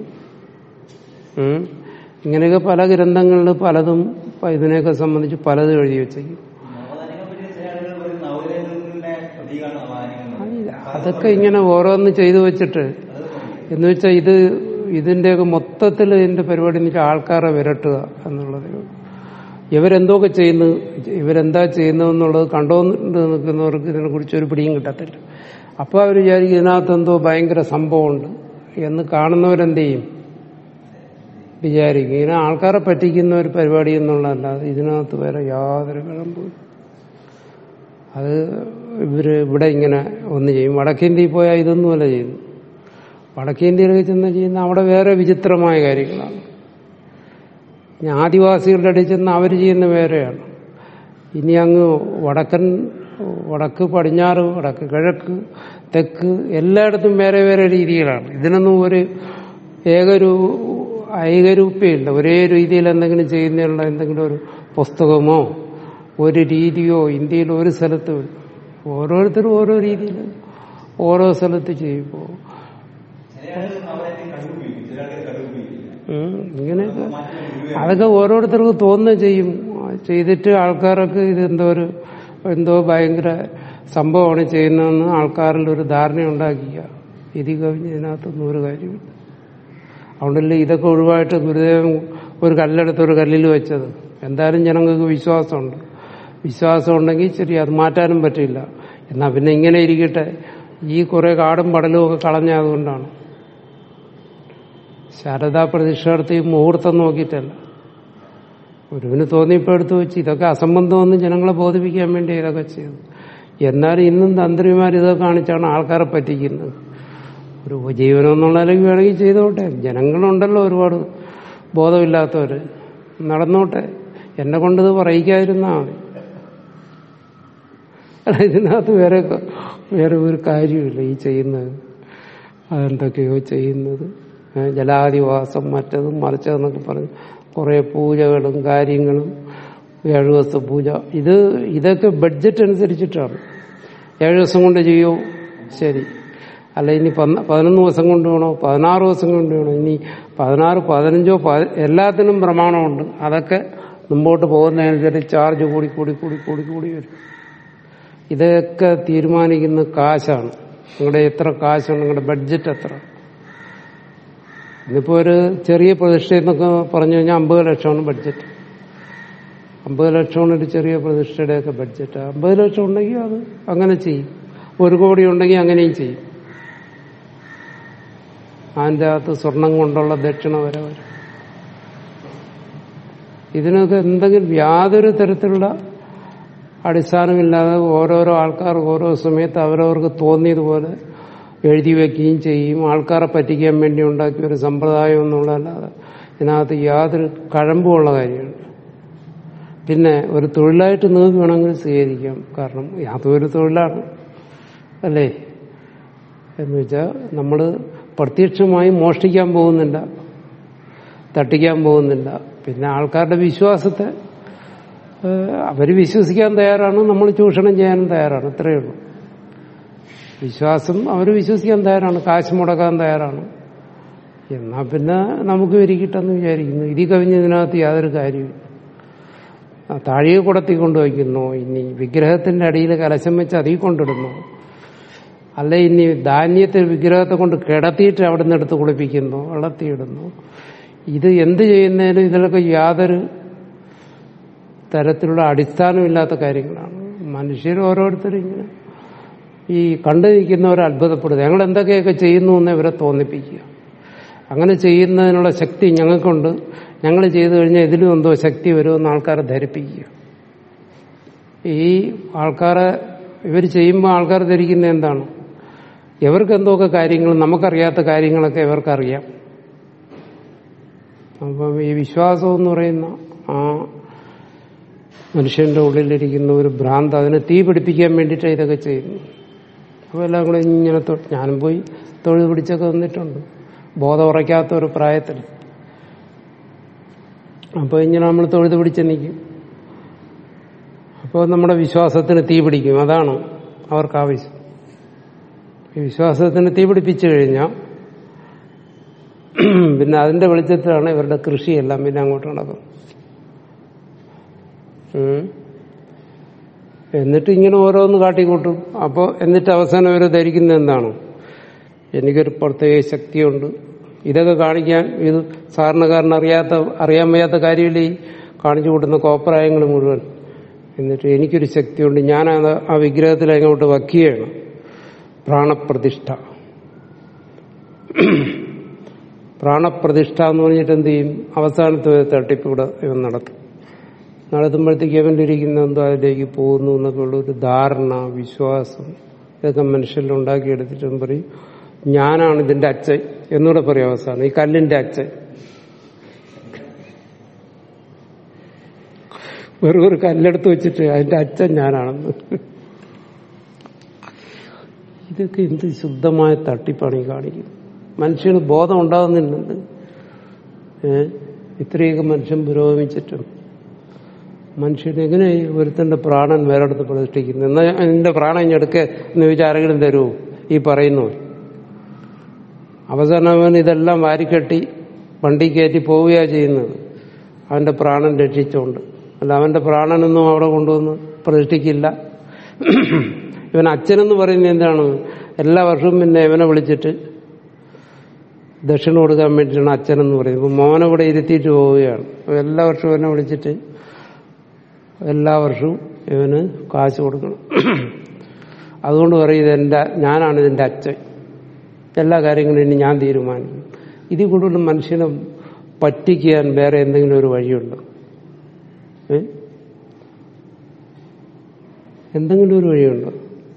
ഉം. ഇങ്ങനെയൊക്കെ പല ഗ്രന്ഥങ്ങളിൽ പലതും ഇതിനെയൊക്കെ സംബന്ധിച്ച് പലതും എഴുതി വെച്ചേക്കും നവധാന്യങ്ങളെ പറ്റി ചില ആളുകൾ പറയും നവഗ്രഹങ്ങളുടെ പ്രതീകമാണ് നവധാന്യങ്ങൾ അതില്ല. അതൊക്കെ ഇങ്ങനെ ഓരോന്ന് ചെയ്തു വെച്ചിട്ട് എന്ന് വെച്ചാൽ ഇത് ഇതിന്റെയൊക്കെ മൊത്തത്തിൽ ഇതിന്റെ പരിപാടി എന്ന് വെച്ചാൽ ആൾക്കാരെ വിരട്ടുക എന്നുള്ളതേ ഉള്ളൂ ഇവരെന്തൊക്കെ ചെയ്യുന്നു ഇവരെന്താ ചെയ്യുന്നതെന്നുള്ളത് കണ്ടോണ്ട് നിൽക്കുന്നവർക്ക് ഇതിനെ കുറിച്ച് ഒരു പിടിയും കിട്ടത്തില്ല അപ്പോൾ അവർ വിചാരിക്കും ഇതിനകത്ത് എന്തോ ഭയങ്കര സംഭവമുണ്ട് എന്ന് കാണുന്നവരെന്ത് ചെയ്യും വിചാരിക്കും ഇങ്ങനെ ആൾക്കാരെ പറ്റിക്കുന്ന ഒരു പരിപാടി എന്നുള്ളതല്ലാതെ ഇതിനകത്ത് വേറെ യാതൊരു കിളമ്പും അത് ഇവര് ഇവിടെ ഇങ്ങനെ ഒന്ന് ചെയ്യും വടക്കേന്ത്യയിൽ പോയാൽ ഇതൊന്നുമല്ല ചെയ്യുന്നു വടക്കേന്ത്യയിലൊക്കെ ചെന്ന് ചെയ്യുന്ന അവിടെ വേറെ വിചിത്രമായ കാര്യങ്ങളാണ് ഇനി ആദിവാസികളുടെ ഇടയിൽ ചെന്ന് അവർ ചെയ്യുന്ന വേറെയാണ് ഇനി അങ്ങ് വടക്കൻ വടക്ക് പടിഞ്ഞാറ് വടക്ക് കിഴക്ക് തെക്ക് എല്ലായിടത്തും വേറെ വേറെ രീതികളാണ് ഇതിനൊന്നും ഒരു ഏകരൂ ഏകരൂപ്യമില്ല ഒരേ രീതിയിൽ എന്തെങ്കിലും ചെയ്യുന്നതിനുള്ള എന്തെങ്കിലും ഒരു പുസ്തകമോ ഒരു രീതിയോ ഇന്ത്യയിൽ ഒരു സ്ഥലത്തും ഇല്ല. ഓരോരുത്തരും ഓരോ രീതിയിൽ ഓരോ സ്ഥലത്ത് ചെയ്യുമ്പോൾ ചില ആളുകൾ നവധാന്യം കണ്ടുപിടിക്കും ചില ആൾക്കാർ കണ്ടുപിടിക്കില്ല ഉം, ഇങ്ങനെയൊക്കെ അതൊക്കെ ഓരോരുത്തർക്ക് തോന്നുക ചെയ്യും ചെയ്തിട്ട് ആൾക്കാരൊക്കെ ഇത് എന്തോ ഒരു എന്തോ ഭയങ്കര സംഭവമാണ് ചെയ്യുന്നതെന്ന് ആൾക്കാരിൽ ഒരു ധാരണ ഉണ്ടാക്കിയ ഇത് കവിഞ്ഞ് ഇതിനകത്തൊന്നും ഒരു കാര്യമില്ല അതുകൊണ്ടല്ലേ ഇതൊക്കെ ഒഴിവായിട്ട് ഗുരുദേവൻ ഒരു കല്ലെടുത്ത് ഒരു കല്ലിൽ വെച്ചത് എന്തായാലും ജനങ്ങൾക്ക് വിശ്വാസമുണ്ട് വിശ്വാസം ഉണ്ടെങ്കിൽ ശരി അത് മാറ്റാനും പറ്റില്ല എന്നാ പിന്നെ ഇങ്ങനെ ഇരിക്കട്ടെ ഈ കുറെ കാടും പടലും ഒക്കെ കളഞ്ഞതുകൊണ്ടാണ് ശാരദാ പ്രതിഷ്ഠാർത്ഥി മുഹൂർത്തം നോക്കിയിട്ടല്ല ഗുരുവിന് തോന്നിയപ്പോൾ എടുത്തു വെച്ച് ഇതൊക്കെ അസംബന്ധമെന്ന് ജനങ്ങളെ ബോധിപ്പിക്കാൻ വേണ്ടി ഇതൊക്കെ ചെയ്തു എന്നാലും ഇന്നും തന്ത്രിമാർ ഇതൊക്കെ കാണിച്ചാണ് ആൾക്കാരെ പറ്റിക്കുന്നത് ഒരു ഉപജീവനം എന്നുള്ള നിലയ്ക്ക് വേണമെങ്കിൽ ചെയ്തോട്ടെ ജനങ്ങളുണ്ടല്ലോ ഒരുപാട് ബോധമില്ലാത്തവര് നടന്നോട്ടെ എന്നെ കൊണ്ടിത് പറയിക്കാതിരുന്നാ മതി അല്ല ഇതിനകത്ത് വേറെ വേറെ ഒരു കാര്യമില്ല ഈ ചെയ്യുന്നത് അതെന്തൊക്കെയോ ചെയ്യുന്നത് ഏ, ജലാധിവാസം മറ്റതും മറിച്ചതെന്നൊക്കെ പറഞ്ഞ് കുറെ പൂജകളും കാര്യങ്ങളും ഏഴു ദിവസത്തെ പൂജ ഇത് ഇതൊക്കെ ബഡ്ജറ്റ് അനുസരിച്ചിട്ടാണ് ഏഴു ദിവസം കൊണ്ട് ചെയ്യോ ശരി അല്ല ഇനി പന്ന- പതിനൊന്ന് ദിവസം കൊണ്ട് വേണോ പതിനാറ് ദിവസം കൊണ്ട് വേണോ ഇനി പതിനാറ് പതിനഞ്ചോ പതി- എല്ലാത്തിനും പ്രമാണമുണ്ട് അതൊക്കെ മുമ്പോട്ട് പോകുന്നതനുസരിച്ച് ചാർജ് കൂടി കൂടി കൂടി കൂടി കൂടി വരും ഇതൊക്കെ തീരുമാനിക്കുന്ന കാശാണ് നിങ്ങളുടെ എത്ര കാശാണ് നിങ്ങളുടെ ബഡ്ജറ്റ് എത്ര ഇന്നിപ്പോ ഒരു ചെറിയ പ്രതിഷ്ഠ എന്നൊക്കെ പറഞ്ഞു കഴിഞ്ഞാൽ അമ്പത് ലക്ഷമാണ് ബഡ്ജറ്റ് അമ്പത് ലക്ഷമാണ് ഒരു ചെറിയ പ്രതിഷ്ഠയുടെയൊക്കെ ബഡ്ജറ്റ് അമ്പത് ലക്ഷം ഉണ്ടെങ്കിൽ അത് അങ്ങനെ ചെയ്യും ഒരു കോടി ഉണ്ടെങ്കിൽ അങ്ങനെയും ചെയ്യും അതിൻ്റെ അകത്ത് സ്വർണം കൊണ്ടുള്ള ദക്ഷിണ വരെ വരും ഇതിനൊക്കെ എന്തെങ്കിലും യാതൊരു തരത്തിലുള്ള അടിസ്ഥാനമില്ലാതെ ഓരോരോ ആൾക്കാർ ഓരോ സമയത്ത് അവരവർക്ക് തോന്നിയതുപോലെ എഴുതി വെക്കുകയും ചെയ്യും ആൾക്കാരെ പറ്റിക്കാൻ വേണ്ടി ഉണ്ടാക്കിയ ഒരു സമ്പ്രദായം എന്നുള്ളതല്ലാതെ ഇതിനകത്ത് യാതൊരു കഴമ്പുമുള്ള കാര്യമാണ് പിന്നെ ഒരു തൊഴിലായിട്ട് നിങ്ങൾക്ക് വേണമെങ്കിൽ സ്വീകരിക്കാം കാരണം അതൊരു തൊഴിലാണ് അല്ലേ എന്ന് വെച്ചാൽ നമ്മൾ പ്രത്യക്ഷമായി മോഷ്ടിക്കാൻ പോകുന്നില്ല തട്ടിക്കാൻ പോകുന്നില്ല പിന്നെ ആൾക്കാരുടെ വിശ്വാസത്തെ അവർ വിശ്വസിക്കാൻ തയ്യാറാണ് നമ്മൾ ചൂഷണം ചെയ്യാനും തയ്യാറാണ് ഇത്രയേ ഉള്ളൂ വിശ്വാസം അവർ വിശ്വസിക്കാൻ തയ്യാറാണ് കാശ് മുടക്കാൻ തയ്യാറാണ് എന്നാ പിന്നെ നമുക്ക് ഇരിക്കട്ടെന്ന് വിചാരിക്കുന്നു ഇതി കവിഞ്ഞതിനകത്ത് യാതൊരു കാര്യമില്ല ആ താഴിക കുടത്തി കൊണ്ടുവയ്ക്കുന്നു ഇനി വിഗ്രഹത്തിന്റെ അടിയിൽ കലശം വെച്ച് അതിൽ കൊണ്ടിടുന്നു അല്ല ഇനി ധാന്യത്തെ വിഗ്രഹത്തെ കൊണ്ട് കിടത്തിയിട്ട് അവിടെ നിന്ന് എടുത്ത് കുളിപ്പിക്കുന്നു വെള്ളത്തിയിടുന്നു ഇത് എന്ത് ചെയ്യുന്നതിനും ഇതിലൊക്കെ യാതൊരു തരത്തിലുള്ള അടിസ്ഥാനമില്ലാത്ത കാര്യങ്ങളാണ് മനുഷ്യർ ഓരോരുത്തരും ഇങ്ങനെ ഈ കണ്ടു നിൽക്കുന്നവരെ അത്ഭുതപ്പെടുക ഞങ്ങൾ എന്തൊക്കെയൊക്കെ ചെയ്യുന്നു എന്ന് ഇവരെ തോന്നിപ്പിക്കുക അങ്ങനെ ചെയ്യുന്നതിനുള്ള ശക്തി ഞങ്ങൾക്കുണ്ട് ഞങ്ങൾ ചെയ്തു കഴിഞ്ഞാൽ ഇതിലും എന്തോ ശക്തി വരുമെന്ന് ആൾക്കാരെ ധരിപ്പിക്കുക ഈ ആൾക്കാരെ ഇവർ ചെയ്യുമ്പോൾ ആൾക്കാർ ധരിക്കുന്ന എന്താണ് ഇവർക്ക് എന്തൊക്കെ കാര്യങ്ങൾ നമുക്കറിയാത്ത കാര്യങ്ങളൊക്കെ ഇവർക്കറിയാം അപ്പം ഈ വിശ്വാസം എന്ന് പറയുന്ന ആ മനുഷ്യന്റെ ഉള്ളിലിരിക്കുന്ന ഒരു ഭ്രാന്ത് അതിനെ തീ പിടിപ്പിക്കാൻ വേണ്ടിയിട്ട് ഇതൊക്കെ ചെയ്യുന്നു അപ്പോൾ എല്ലാം കൂടെ ഇങ്ങനെ തൊ- ഞാനും പോയി തൊഴിൽ പിടിച്ചൊക്കെ വന്നിട്ടുണ്ട് ബോധം ഉറയ്ക്കാത്ത ഒരു പ്രായത്തിൽ അപ്പോൾ ഇങ്ങനെ നമ്മൾ തൊഴുത് പിടിച്ച് നിൽക്കും അപ്പോൾ നമ്മുടെ വിശ്വാസത്തിന് തീ പിടിക്കും അതാണ് അവർക്ക് ആവശ്യം ഈ വിശ്വാസത്തിന് തീ പിടിപ്പിച്ചു കഴിഞ്ഞാൽ പിന്നെ അതിന്റെ വെളിച്ചത്തിലാണ് ഇവരുടെ കൃഷിയെല്ലാം പിന്നെ അങ്ങോട്ട് നടക്കും ഉം. എന്നിട്ട് ഇങ്ങനെ ഓരോന്ന് കാട്ടിക്കൂട്ടും അപ്പോൾ എന്നിട്ട് അവസാനം ഇവർ ധരിക്കുന്നത് എന്താണ് എനിക്കൊരു പ്രത്യേക ശക്തിയുണ്ട് ഇതൊക്കെ കാണിക്കാൻ ഇത് സാധാരണക്കാരന് അറിയാത്ത അറിയാൻ വയ്യാത്ത കാര്യമില്ല ഈ കാണിച്ചു കൂട്ടുന്ന കോപ്രായങ്ങൾ മുഴുവൻ എന്നിട്ട് എനിക്കൊരു ശക്തിയുണ്ട് ഞാൻ അത് ആ വിഗ്രഹത്തിൽ അങ്ങോട്ട് വയ്ക്കുകയാണ് പ്രാണപ്രതിഷ്ഠ പ്രാണപ്രതിഷ്ഠ എന്ന് പറഞ്ഞിട്ട് എന്ത് ചെയ്യും അവസാനത്തെ ഒരു തട്ടിപ്പ് ഇവിടെ ഇവൻ നടത്തും നടത്തുമ്പോഴത്തേക്ക് അവൻ്റെ ഇരിക്കുന്ന എന്തോ അതിലേക്ക് പോകുന്നു എന്നൊക്കെ ഉള്ള ഒരു ധാരണ വിശ്വാസം ഇതൊക്കെ മനുഷ്യരിൽ ഉണ്ടാക്കിയെടുത്തിട്ടും പറയും ഞാനാണ് ഇതിന്റെ അച്ഛൻ എന്നൂടെ പറയും അവസാനം ഈ കല്ലിന്റെ അച്ഛൻ വെറും ഒരു കല്ലെടുത്ത് വെച്ചിട്ട് അതിന്റെ അച്ഛൻ ഞാനാണെന്ന് ഇതൊക്കെ എന്ത് ശുദ്ധമായ തട്ടിപ്പാണ് ഈ കാണിക്കുന്നത് മനുഷ്യന് ബോധം ഉണ്ടാകുന്നില്ലെന്ന് ഏ ഇത്രയൊക്കെ മനുഷ്യൻ പുരോഗമിച്ചിട്ടും മനുഷ്യൻ എങ്ങനെ ഈ ഒരുത്തന്റെ പ്രാണൻ വേറെടുത്ത് പ്രതിഷ്ഠിക്കുന്നു എന്നാ എന്റെ പ്രാണൻ ഇനി എടുക്ക എന്ന് ചോദിച്ചാൽ ആരെങ്കിലും തരുമോ ഈ പറയുന്നു അവസാനം അവൻ ഇതെല്ലാം വാരിക്കെട്ടി വണ്ടി കയറ്റി പോവുകയാണ് ചെയ്യുന്നത് അവന്റെ പ്രാണൻ രക്ഷിച്ചുകൊണ്ട് അല്ല അവന്റെ പ്രാണനൊന്നും അവിടെ കൊണ്ടുവന്ന് പ്രതിഷ്ഠിക്കില്ല ഇവൻ അച്ഛനെന്ന് പറയുന്നത് എന്താണ് എല്ലാ വർഷവും പിന്നെ ഇവനെ വിളിച്ചിട്ട് ദക്ഷിണ കൊടുക്കാൻ വേണ്ടിയിട്ടാണ് അച്ഛനെന്ന് പറയുന്നത് ഇപ്പൊ മോനെ ഇവിടെ ഇരുത്തിയിട്ട് പോവുകയാണ് അപ്പൊ എല്ലാ വർഷവും ഇവനെ വിളിച്ചിട്ട് എല്ലാ വർഷവും ഇവന് കാശ് കൊടുക്കണം അതുകൊണ്ട് പറയും ഇതെന്റെ ഞാനാണ് ഇതിന്റെ അച്ഛൻ എല്ലാ കാര്യങ്ങളും ഇനി ഞാൻ തീരുമാനിക്കും ഇതിൽ കൂടുതൽ മനുഷ്യനെ പറ്റിക്കാൻ വേറെ എന്തെങ്കിലും ഒരു വഴിയുണ്ടോ ഏ? എന്തെങ്കിലും ഒരു വഴിയുണ്ടോ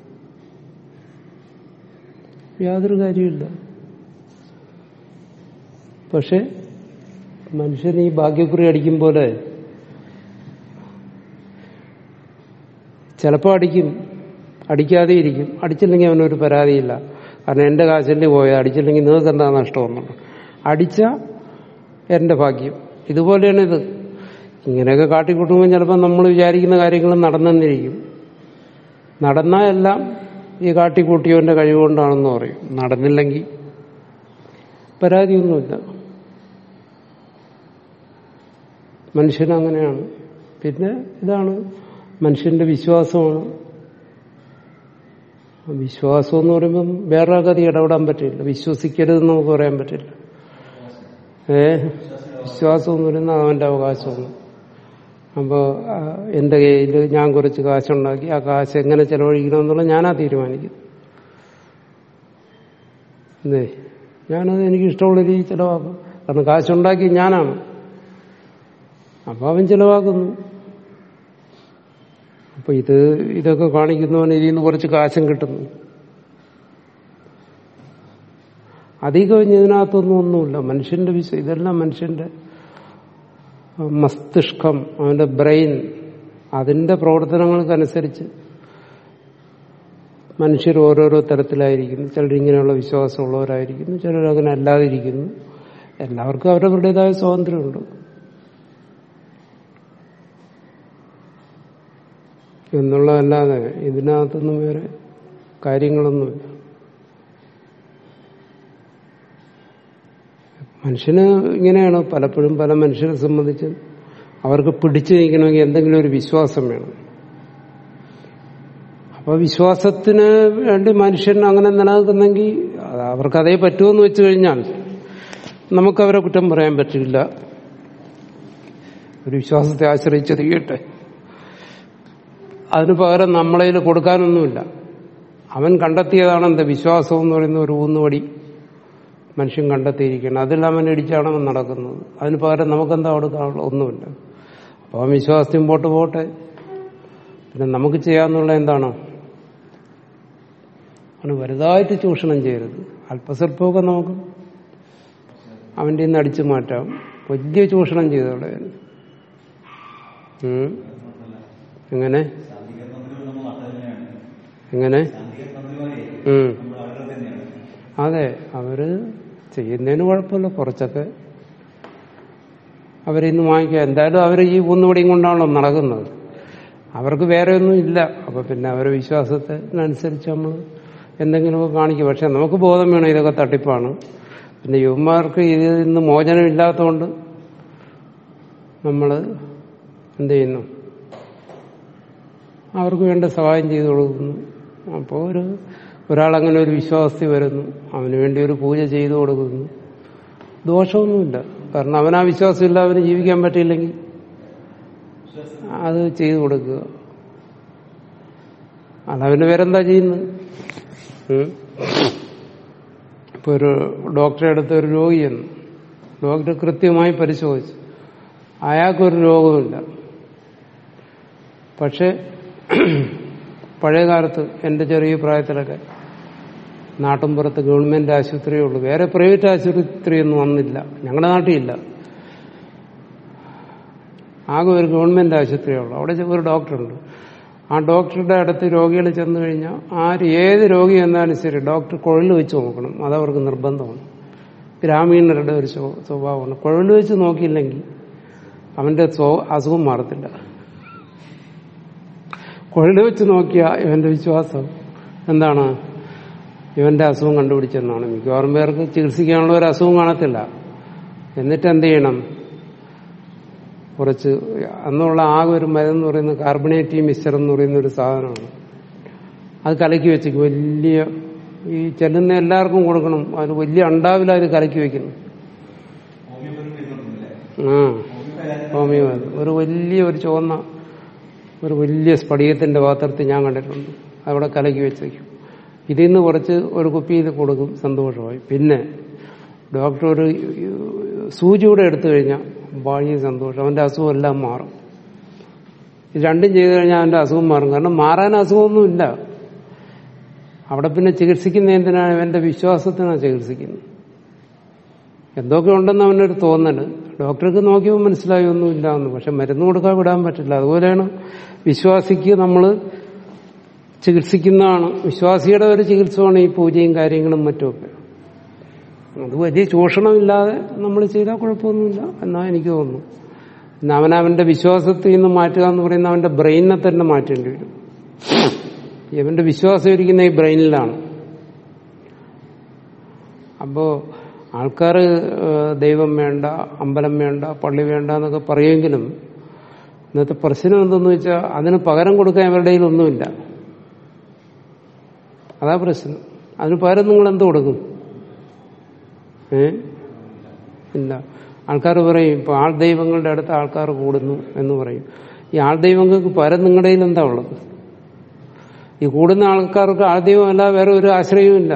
യാതൊരു കാര്യമില്ല പക്ഷെ മനുഷ്യൻ ഈ ഭാഗ്യക്കുറി അടിക്കും പോലെ ചിലപ്പോൾ അടിക്കും അടിക്കാതെ ഇരിക്കും അടിച്ചില്ലെങ്കിൽ അവനൊരു പരാതിയില്ല കാരണം എന്റെ കാശല്ലേ പോയത് അടിച്ചില്ലെങ്കിൽ നിങ്ങൾക്ക് എന്താ നഷ്ടമെന്നുള്ളത് അടിച്ച എന്റെ ഭാഗ്യം ഇതുപോലെയാണ് ഇത് ഇങ്ങനെയൊക്കെ കാട്ടിക്കൂട്ടുമ്പോൾ ചിലപ്പോൾ നമ്മൾ വിചാരിക്കുന്ന കാര്യങ്ങൾ നടന്നെന്നിരിക്കും നടന്നാൽ എല്ലാം ഈ കാട്ടിക്കൂട്ടിയവന്റെ കഴിവുകൊണ്ടാണെന്ന് പറയും നടന്നില്ലെങ്കിൽ പരാതിയൊന്നുമില്ല മനുഷ്യനങ്ങനെയാണ് പിന്നെ ഇതാണ് മനുഷ്യന്റെ വിശ്വാസമാണ് വിശ്വാസം എന്ന് പറയുമ്പം വേറെ ഗതി ഇടപെടാൻ പറ്റില്ല വിശ്വസിക്കരുതെന്ന് നമുക്ക് പറയാൻ പറ്റില്ല ഏ വിശ്വാസം എന്ന് പറയുന്നത് അവന്റെ അവകാശമാണ് അപ്പോൾ എൻ്റെ കയ്യിൽ ഞാൻ കുറച്ച് കാശുണ്ടാക്കി ആ കാശ് എങ്ങനെ ചെലവഴിക്കണം എന്നുള്ളത് ഞാനാ തീരുമാനിക്കുന്നത് എന്തേ ഞാനത് എനിക്ക് ഇഷ്ടമുള്ള രീതി ചിലവാക്കും കാരണം കാശുണ്ടാക്കി ഞാനാണ് അപ്പോൾ അവൻ ചിലവാക്കുന്നു അപ്പൊ ഇത് ഇതൊക്കെ കാണിക്കുന്നവന് ഇതിൽ നിന്ന് കുറച്ച് കാശും കിട്ടുന്നു അധികം ഇതിനകത്തൊന്നും ഒന്നുമില്ല മനുഷ്യന്റെ വിശ്വ ഇതെല്ലാം മനുഷ്യന്റെ മസ്തിഷ്കം അവന്റെ ബ്രെയിൻ അതിന്റെ പ്രവർത്തനങ്ങൾക്കനുസരിച്ച് മനുഷ്യർ ഓരോരോ തരത്തിലായിരിക്കുന്നു ചിലർ ഇങ്ങനെയുള്ള വിശ്വാസമുള്ളവരായിരിക്കുന്നു ചിലർ അങ്ങനെ അല്ലാതിരിക്കുന്നു എല്ലാവർക്കും അവരവരുടേതായ സ്വാതന്ത്ര്യമുണ്ട് എന്നുള്ളതല്ലാതെ ഇതിനകത്തൊന്നും വേറെ കാര്യങ്ങളൊന്നുമില്ല മനുഷ്യന് ഇങ്ങനെയാണ് പലപ്പോഴും പല മനുഷ്യരെ സംബന്ധിച്ച് അവർക്ക് പിടിച്ചു നിൽക്കണമെങ്കിൽ എന്തെങ്കിലും ഒരു വിശ്വാസം വേണം അപ്പൊ വിശ്വാസത്തിന് വേണ്ടി മനുഷ്യൻ അങ്ങനെ നിലനിൽക്കുന്നെങ്കിൽ അത് അവർക്ക് അതേ പറ്റുമെന്ന് വെച്ചു കഴിഞ്ഞാൽ നമുക്കവരെ കുറ്റം പറയാൻ പറ്റില്ല ഒരു വിശ്വാസത്തെ ആശ്രയിച്ച് തീയട്ടെ അതിന് പകരം നമ്മളതിൽ കൊടുക്കാനൊന്നുമില്ല അവൻ കണ്ടെത്തിയതാണ് എന്താ വിശ്വാസം എന്ന് പറയുന്ന ഒരു ഊന്നുവടി മനുഷ്യൻ കണ്ടെത്തിയിരിക്കണം അതിൽ അവൻ ഇടിച്ചാണ് അവൻ നടക്കുന്നത് അതിന് പകരം നമുക്കെന്താ കൊടുക്കാനുള്ള ഒന്നുമില്ല അപ്പോൾ അവൻ വിശ്വാസത്തിൽ മുമ്പോട്ട് പോട്ടെ പിന്നെ നമുക്ക് ചെയ്യാന്നുള്ള എന്താണ് അവന് വലുതായിട്ട് ചൂഷണം ചെയ്യരുത് അല്പസ്വല്പമൊക്കെ നമുക്ക് അവൻ്റെ നിന്ന് അടിച്ചു മാറ്റാം വലിയ ചൂഷണം ചെയ്തോടെ ഉം. എങ്ങനെ എങ്ങനെ ഉം. അതെ അവര് ചെയ്യുന്നതിന് കുഴപ്പമില്ല കുറച്ചൊക്കെ അവരിന്ന് വാങ്ങിക്കുക എന്തായാലും അവർ ഈ ഊന്നുപടിയും കൊണ്ടാണല്ലോ നടക്കുന്നത് അവർക്ക് വേറെ ഒന്നും ഇല്ല അപ്പൊ പിന്നെ അവരെ വിശ്വാസത്തിനനുസരിച്ച് നമ്മൾ എന്തെങ്കിലുമൊക്കെ കാണിക്കും പക്ഷെ നമുക്ക് ബോധം വേണം ഇതൊക്കെ തട്ടിപ്പാണ് പിന്നെ യുവന്മാർക്ക് ഇതിൽ നിന്ന് മോചനം ഇല്ലാത്തതുകൊണ്ട് നമ്മൾ എന്ത് ചെയ്യുന്നു അവർക്ക് വേണ്ട സഹായം ചെയ്തു കൊടുക്കുന്നു അപ്പോൾ ഒരു ഒരാളങ്ങനെ ഒരു വിശ്വാസത്തിൽ വരുന്നു അവന് വേണ്ടി ഒരു പൂജ ചെയ്തു കൊടുക്കുന്നു ദോഷമൊന്നുമില്ല കാരണം അവനാ വിശ്വാസമില്ല അവന് ജീവിക്കാൻ പറ്റിയില്ലെങ്കിൽ അത് ചെയ്തു കൊടുക്കുക അതവന് വേറെന്താ ചെയ്യുന്നത് ഉം? ഇപ്പൊ ഒരു ഡോക്ടറെ അടുത്ത് ഒരു രോഗി എന്ന് ഡോക്ടർ കൃത്യമായി പരിശോധിച്ചു അയാൾക്കൊരു രോഗമില്ല പക്ഷെ പഴയ കാലത്ത് എന്റെ ചെറിയ പ്രായത്തിലൊക്കെ നാട്ടിൻപുറത്ത് ഗവൺമെന്റ് ആശുപത്രിയേ ഉള്ളൂ വേറെ പ്രൈവറ്റ് ആശുപത്രിയൊന്നും വന്നില്ല ഞങ്ങളുടെ നാട്ടിലില്ല ആകെ ഒരു ഗവൺമെന്റ് ആശുപത്രിയേ ഉള്ളൂ അവിടെ ഒരു ഡോക്ടറുണ്ട് ആ ഡോക്ടറുടെ അടുത്ത് രോഗികൾ ചെന്നു കഴിഞ്ഞാൽ ആര് ഏത് രോഗി എന്നാലും ശരി ഡോക്ടർ കുഴൽ വെച്ച് നോക്കണം അതവർക്ക് നിർബന്ധമാണ് ഗ്രാമീണരുടെ ഒരു സ്വ- സ്വഭാവമാണ് കുഴൽ വെച്ച് നോക്കിയില്ലെങ്കിൽ അവന്റെ സ്വ- അസുഖം മാറത്തില്ല കുഴൽ വെച്ച് നോക്കിയ ഇവന്റെ വിശ്വാസം എന്താണ് ഇവന്റെ അസുഖം കണ്ടുപിടിച്ചെന്നാണ് മിക്കവാറും പേർക്ക് ചികിത്സിക്കാനുള്ള ഒരു അസുഖം കാണത്തില്ല എന്നിട്ട് എന്ത് ചെയ്യണം കുറച്ച് അന്നുള്ള ആകെ ഒരു മരുന്ന് പറയുന്നത് കാർബണേറ്റി മിക്സർ എന്ന് പറയുന്ന ഒരു സാധനമാണ് അത് കലക്കി വെച്ചേക്കും വലിയ ഈ ചെല്ലുന്ന എല്ലാവർക്കും കൊടുക്കണം അത് വലിയ അണ്ടാവില അത് കലക്കി വെക്കുന്നു ആ ഹോമിയോ ഒരു വലിയ ഒരു ചുവന്ന ഒരു വലിയ സ്ഫടികത്തിന്റെ പാത്രത്തിൽ ഞാൻ കണ്ടിട്ടുണ്ട് അവിടെ കലക്കി വെച്ചേക്കും ഇതിൽ നിന്ന് കുറച്ച് ഒരു കുപ്പി ഇത് കൊടുക്കും സന്തോഷമായി പിന്നെ ഡോക്ടർ ഒരു സൂചി കൂടെ എടുത്തു കഴിഞ്ഞാൽ ഭാഗ്യ സന്തോഷം അവന്റെ അസുഖം എല്ലാം മാറും ഇത് രണ്ടും ചെയ്തു കഴിഞ്ഞാൽ അവന്റെ അസുഖം മാറും കാരണം മാറാൻ അസുഖമൊന്നുമില്ല അവിടെ പിന്നെ ചികിത്സിക്കുന്ന എന്തിനാണ് അവന്റെ വിശ്വാസത്തിനാണ് ചികിത്സിക്കുന്നത് എന്തൊക്കെ ഉണ്ടെന്ന് അവനൊരു തോന്നല് ഡോക്ടർക്ക് നോക്കിയപ്പോൾ മനസ്സിലായി ഒന്നുമില്ല എന്ന് പക്ഷെ മരുന്ന് കൊടുക്കാൻ വിടാൻ പറ്റില്ല അതുപോലെയാണ് വിശ്വാസിക്ക് നമ്മൾ ചികിത്സിക്കുന്നതാണ് വിശ്വാസിയുടെ ഒരു ചികിത്സയാണ് ഈ പൂജയും കാര്യങ്ങളും മറ്റുമൊക്കെ അത് വലിയ ചൂഷണമില്ലാതെ നമ്മൾ ചെയ്താൽ കുഴപ്പമൊന്നുമില്ല എന്നാ എനിക്ക് തോന്നുന്നു പിന്നെ അവനവന്റെ വിശ്വാസത്തിൽ നിന്ന് മാറ്റുക എന്ന് പറയുന്ന അവന്റെ ബ്രെയിനിനെ തന്നെ മാറ്റേണ്ടി വരും ഇവന്റെ വിശ്വാസം ഇരിക്കുന്ന ഈ ബ്രെയിനിലാണ് അപ്പോ ആൾക്കാർ ദൈവം വേണ്ട അമ്പലം വേണ്ട പള്ളി വേണ്ട എന്നൊക്കെ പറയുമെങ്കിലും ഇന്നത്തെ പ്രശ്നം എന്തെന്ന് വെച്ചാൽ അതിന് പകരം കൊടുക്കാൻ ഇവരുടെ കയ്യിലൊന്നുമില്ല അതാ പ്രശ്നം അതിന് പകരം നിങ്ങൾ എന്ത് കൊടുക്കും ഏ ഇല്ല ആൾക്കാർ പറയും ഇപ്പൊ ആൾ ദൈവങ്ങളുടെ അടുത്ത് ആൾക്കാർ കൂടുന്നു എന്ന് പറയും ഈ ആൾ ദൈവങ്ങൾക്ക് പകരം നിങ്ങളുടെ കയ്യിൽ എന്താ ഉള്ളത് ഈ കൂടുന്ന ആൾക്കാർക്ക് ആൾ ദൈവമല്ല വേറെ ഒരു ആശ്രയവുമില്ല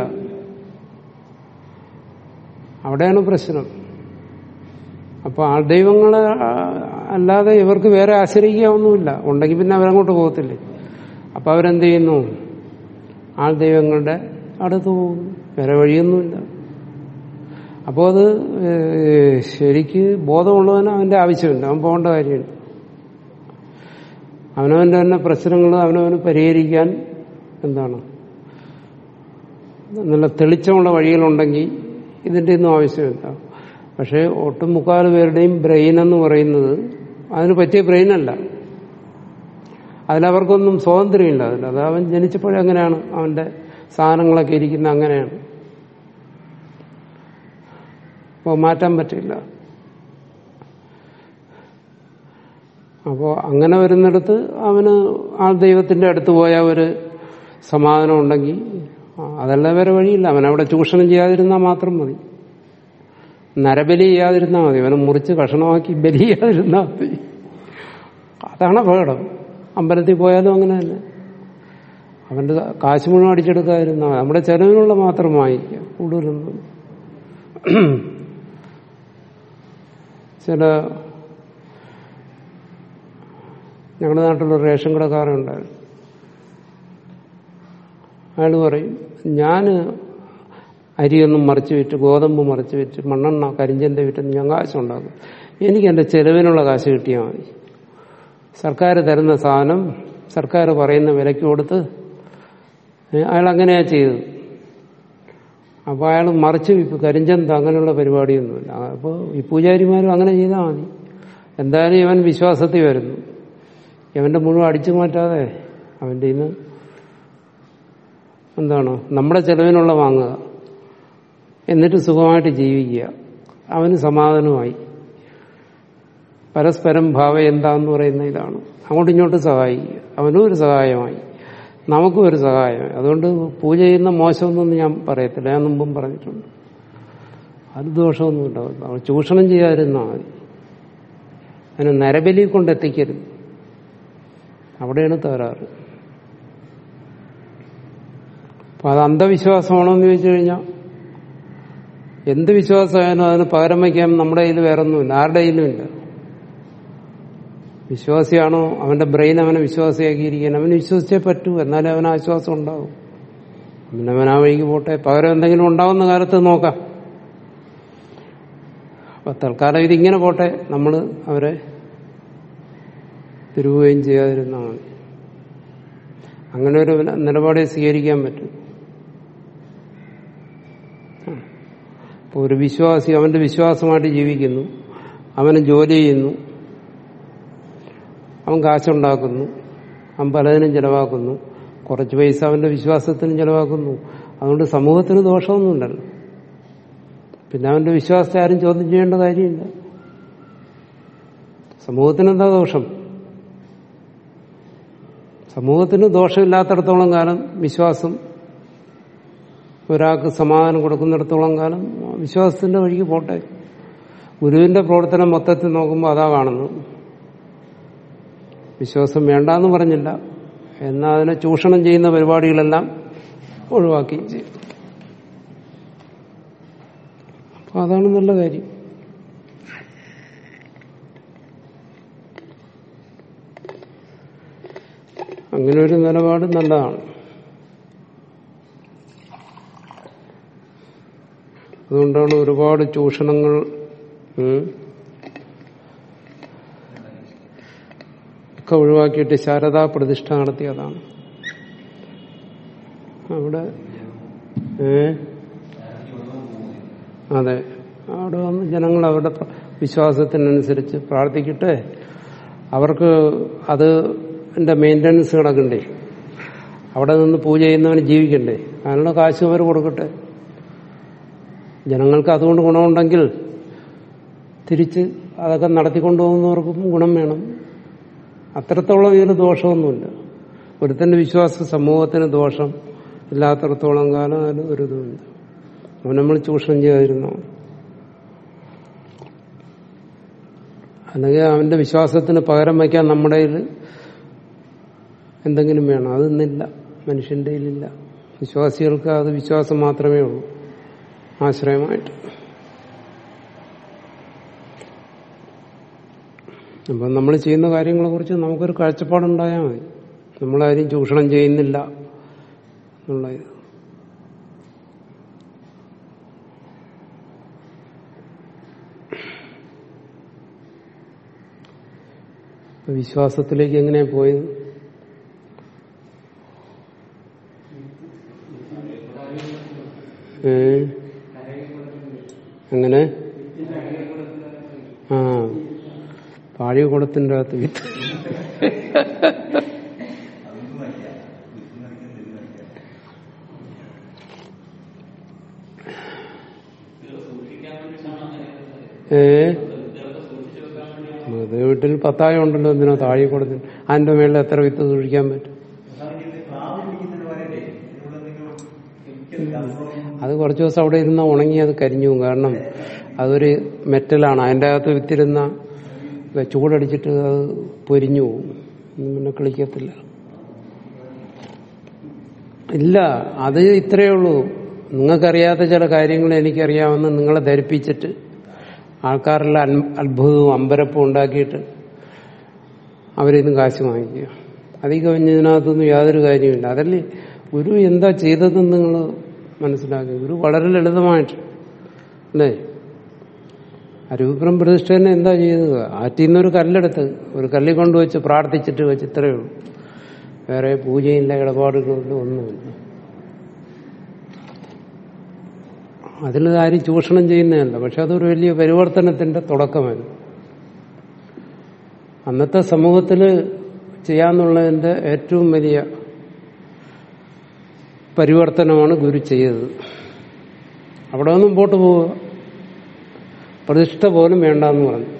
അവിടെയാണ് പ്രശ്നം അപ്പൊ ആൾ ദൈവങ്ങളെ അല്ലാതെ ഇവർക്ക് വേറെ ആശ്രയിക്കാവുന്നുമില്ല ഉണ്ടെങ്കിൽ പിന്നെ അവരങ്ങോട്ട് പോകത്തില്ലേ അപ്പൊ അവരെന്ത് ചെയ്യുന്നു ആൾ ദൈവങ്ങളുടെ അടുത്ത് പോകുന്നു വേറെ വഴിയൊന്നുമില്ല അപ്പോൾ അത് ഏഹ്, ശരിക്ക് ബോധമുള്ളവന് അവന്റെ ആവശ്യമില്ല അവൻ പോകേണ്ട കാര്യമില്ല അവനവന്റെ തന്നെ പ്രശ്നങ്ങൾ അവനവന് പരിഹരിക്കാൻ എന്താണ് നല്ല തെളിച്ചമുള്ള വഴികളുണ്ടെങ്കിൽ ഇതിന്റെ ഒന്നും ആവശ്യമില്ല പക്ഷേ ഒട്ടുമുക്കാൽ പേരുടെയും ബ്രെയിൻ എന്ന് പറയുന്നത് അതിന് പറ്റിയ ബ്രെയിനല്ല അതിലവർക്കൊന്നും സ്വാതന്ത്ര്യമില്ല അതിൽ അത് അവൻ ജനിച്ചപ്പോഴേ അങ്ങനെയാണ് അവന്റെ സാധനങ്ങളൊക്കെ ഇരിക്കുന്ന അങ്ങനെയാണ് അപ്പോൾ മാറ്റാൻ പറ്റില്ല അപ്പോൾ അങ്ങനെ വരുന്നിടത്ത് അവന് ആ ദൈവത്തിന്റെ അടുത്ത് പോയ ഒരു സമാധാനം ഉണ്ടെങ്കിൽ ആ, അതല്ല വേറെ വഴിയില്ല അവനവിടെ ചൂഷണം ചെയ്യാതിരുന്നാൽ മാത്രം മതി നരബലി ചെയ്യാതിരുന്നാൽ മതി അവനെ മുറിച്ച് കഷണമാക്കി ബലി ചെയ്യാതിരുന്നാൽ മതി അതാണ് അപകടം അമ്പലത്തിൽ പോയാലും അങ്ങനെ തന്നെ അവന്റെ കാശ് മുഴുവൻ അടിച്ചെടുക്കാതിരുന്നാൽ മതി. നമ്മുടെ ചെലവിനുള്ള മാത്രം വാങ്ങിക്കുക കൂടുതലൊന്നും ചില ഞങ്ങളുടെ നാട്ടിലൊരു റേഷൻ കടക്കാരൻ ഉണ്ടായിരുന്നു അയാൾ പറയും ഞാൻ അരിയൊന്നും മറിച്ച് വിറ്റ് ഗോതമ്പ് മറിച്ച് വിറ്റ് മണ്ണെണ്ണ കരിഞ്ചന്റെ വിറ്റ് ഞാൻ കാശുണ്ടാക്കും എനിക്ക് എൻ്റെ ചെലവിനുള്ള കാശ് കിട്ടിയാൽ മതി സർക്കാർ തരുന്ന സാധനം സർക്കാർ പറയുന്ന വിലയ്ക്ക് കൊടുത്ത് ഏ, അയാൾ അങ്ങനെയാ ചെയ്തത് അപ്പോൾ അയാൾ മറിച്ച് വിപ്പ് കരിഞ്ചന്ത അങ്ങനെയുള്ള പരിപാടിയൊന്നുമില്ല അപ്പോൾ ഈ പൂജാരിമാരും അങ്ങനെ ചെയ്താൽ മതി എന്തായാലും ഇവൻ വിശ്വാസത്തിൽ വരുന്നു ഇവന്റെ മുഴുവൻ അടിച്ചു മാറ്റാതെ അവന്റെ ഇന്ന് എന്താണ് നമ്മുടെ ചെലവിനുള്ള വാങ്ങുക എന്നിട്ട് സുഖമായിട്ട് ജീവിക്കുക അവന് സമാധാനമായി പരസ്പരം ഭാവ എന്താന്ന് പറയുന്ന ഇതാണ് അങ്ങോട്ടും ഇങ്ങോട്ടും സഹായിക്കുക അവനും ഒരു സഹായമായി നമുക്കും ഒരു സഹായമായി അതുകൊണ്ട് പൂജ ചെയ്യുന്ന മോശമൊന്നും ഞാൻ പറയത്തില്ല ഞാൻ മുമ്പും പറഞ്ഞിട്ടുണ്ട് അത് ദോഷമൊന്നും ഉണ്ടാവില്ല അവൾ ചൂഷണം ചെയ്യാതിരുന്നാൽ മതി അതിനെ നരബലി കൊണ്ടെത്തിക്കരുത് അവിടെയാണ് തകരാറ് അപ്പൊ അത് അന്ധവിശ്വാസമാണോ എന്ന് ചോദിച്ചു കഴിഞ്ഞാൽ എന്ത് വിശ്വാസമായാലും അതിന് പകരം വയ്ക്കാൻ നമ്മുടെ കയ്യിൽ വേറെ ഒന്നുമില്ല ആരുടെ കയ്യിലും ഇല്ല വിശ്വാസിയാണോ അവന്റെ ബ്രെയിൻ അവനെ വിശ്വാസിയാക്കിയിരിക്കാൻ അവന് വിശ്വസിച്ചേ പറ്റൂ എന്നാലേ അവന് ആശ്വാസം ഉണ്ടാവും പിന്നെ അവൻ ആ വഴിക്ക് പോട്ടെ പകരം എന്തെങ്കിലും ഉണ്ടാവുന്ന കാലത്ത് നോക്കാം അപ്പൊ തൽക്കാലം ഇതിങ്ങനെ പോട്ടെ നമ്മൾ അവരെ തിരുവുകയും ചെയ്യാതിരുന്നാൽ മതി അങ്ങനെ ഒരു നിലപാടെ സ്വീകരിക്കാൻ പറ്റും ഇപ്പോൾ ഒരു വിശ്വാസി അവന്റെ വിശ്വാസമായിട്ട് ജീവിക്കുന്നു അവന് ജോലി ചെയ്യുന്നു അവൻ കാശുണ്ടാക്കുന്നു അവൻ പലതിനും ചെലവാക്കുന്നു കുറച്ച് പൈസ അവന്റെ വിശ്വാസത്തിനും ചെലവാക്കുന്നു അതുകൊണ്ട് സമൂഹത്തിന് ദോഷമൊന്നുമില്ലല്ലോ പിന്നെ അവന്റെ വിശ്വാസത്തെ ആരും ചോദ്യം ചെയ്യേണ്ട കാര്യമില്ല സമൂഹത്തിന് എന്താ ദോഷം സമൂഹത്തിന് ദോഷമില്ലാത്തടത്തോളം കാലം വിശ്വാസം ഒരാൾക്ക് സമാധാനം കൊടുക്കുന്നിടത്തോളം കാലം വിശ്വാസത്തിന്റെ വഴിക്ക് പോട്ടെ ഗുരുവിന്റെ പ്രവർത്തനം മൊത്തത്തിൽ നോക്കുമ്പോൾ അതാ കാണുന്നു വിശ്വാസം വേണ്ടാന്ന് പറഞ്ഞില്ല എന്നാൽ അതിനെ ചൂഷണം ചെയ്യുന്ന പരിപാടികളെല്ലാം ഒഴിവാക്കുകയും ചെയ്യും അപ്പൊ അതാണ് നല്ല കാര്യം അങ്ങനെ ഒരു നിലപാട് നല്ലതാണ് അതുകൊണ്ടാണ് ഒരുപാട് ചൂഷണങ്ങൾ ഉം, ഒക്കെ ഒഴിവാക്കിയിട്ട് ശാരദാ പ്രതിഷ്ഠ നടത്തിയതാണ് അവിടെ ഏ അതെ അവിടെ വന്ന് ജനങ്ങൾ അവരുടെ പ്ര- വിശ്വാസത്തിനനുസരിച്ച് പ്രാർത്ഥിക്കട്ടെ അവർക്ക് അത് എന്റെ മെയിൻ്റനൻസ് കിടക്കണ്ടേ അവിടെ നിന്ന് പൂജ ചെയ്യുന്നവന് ജീവിക്കണ്ടേ അതിനുള്ള കാശ് അവർ കൊടുക്കട്ടെ ജനങ്ങൾക്ക് അതുകൊണ്ട് ഗുണമുണ്ടെങ്കിൽ തിരിച്ച് അതൊക്കെ നടത്തിക്കൊണ്ടുപോകുന്നവർക്കും ഗുണം വേണം അത്രത്തോളം ഇതിന് ദോഷമൊന്നുമില്ല ഒരുത്തന്റെ വിശ്വാസ സമൂഹത്തിന് ദോഷം ഇല്ലാത്തടത്തോളം കാലം അതിന് ഒരു ഇതുമില്ല അവൻ നമ്മൾ ചൂഷണം ചെയ്യാതിരുന്നോ അല്ലെങ്കിൽ അവന്റെ വിശ്വാസത്തിന് പകരം വയ്ക്കാൻ നമ്മുടെ കയ്യിൽ എന്തെങ്കിലും വേണം അതൊന്നില്ല മനുഷ്യന്റെ കയ്യിലില്ല വിശ്വാസികൾക്ക് അത് വിശ്വാസം മാത്രമേ ഉള്ളൂ ആശ്രയമായിട്ട് അപ്പം നമ്മൾ ചെയ്യുന്ന കാര്യങ്ങളെ കുറിച്ച് നമുക്കൊരു കാഴ്ചപ്പാടുണ്ടായാൽ മതി നമ്മളാരും ചൂഷണം ചെയ്യുന്നില്ല എന്നുള്ള ഇത് ഇപ്പൊ വിശ്വാസത്തിലേക്ക് എങ്ങനെയാ പോയത് ഏ എങ്ങനെ ആ പാഴി കുളത്തിന്റെ അകത്ത് വിത്ത് ഏ അത് വീട്ടിൽ പത്തായം ഉണ്ടല്ലോ എന്തിനാ താഴെ കൊടുത്ത് അതിന്റെ മേളിൽ എത്ര വിത്ത് സൂക്ഷിക്കാൻ പറ്റും അത് കുറച്ചു ദിവസം അവിടെ ഇരുന്ന ഉണങ്ങി അത് കരിഞ്ഞു പോകും. കാരണം അതൊരു മെറ്റലാണ് അതിന്റെ അകത്ത് വിത്തിരുന്ന ചൂടടിച്ചിട്ട് അത് പൊരിഞ്ഞു പോകും ഒന്നും പിന്നെ കളിക്കത്തില്ല ഇല്ല അത് ഇത്രയേ ഉള്ളൂ നിങ്ങൾക്കറിയാത്ത ചില കാര്യങ്ങൾ എനിക്കറിയാമെന്ന് നിങ്ങളെ ധരിപ്പിച്ചിട്ട് ആൾക്കാരെല്ലാം അൻ- അത്ഭുതവും അമ്പരപ്പും ഉണ്ടാക്കിയിട്ട് അവരിന്ന് കാശ് വാങ്ങിക്കുക അധികം കവിഞ്ഞതിനകത്തൊന്നും യാതൊരു കാര്യമില്ല അതല്ലേ ഗുരു എന്താ ചെയ്തതെന്ന് നിങ്ങൾ മനസ്സിലാക്കുക ഗുരു വളരെ ലളിതമായിട്ട് അല്ലേ അരൂപുരം പ്രതിഷ്ഠ തന്നെ എന്താ ചെയ്തത് ആറ്റിൽ നിന്നൊരു കല്ലെടുത്ത് ഒരു കല്ലിൽ കൊണ്ടുവച്ച് പ്രാർത്ഥിച്ചിട്ട് വെച്ച് ഇത്രയേ ഉള്ളൂ വേറെ പൂജയില്ല ഇടപാടുകളില്ല ഒന്നുമില്ല അതിൽ ആരും ചൂഷണം ചെയ്യുന്നതല്ല പക്ഷെ അതൊരു വലിയ പരിവർത്തനത്തിന്റെ തുടക്കമാണ് അന്നത്തെ സമൂഹത്തിൽ ചെയ്യാന്നുള്ളതിന്റെ ഏറ്റവും വലിയ പരിവർത്തനമാണ് ഗുരു ചെയ്തത് അവിടെ ഒന്നും മുമ്പോട്ട് പോവുക പ്രതിഷ്ഠ പോലും വേണ്ടെന്ന് പറഞ്ഞു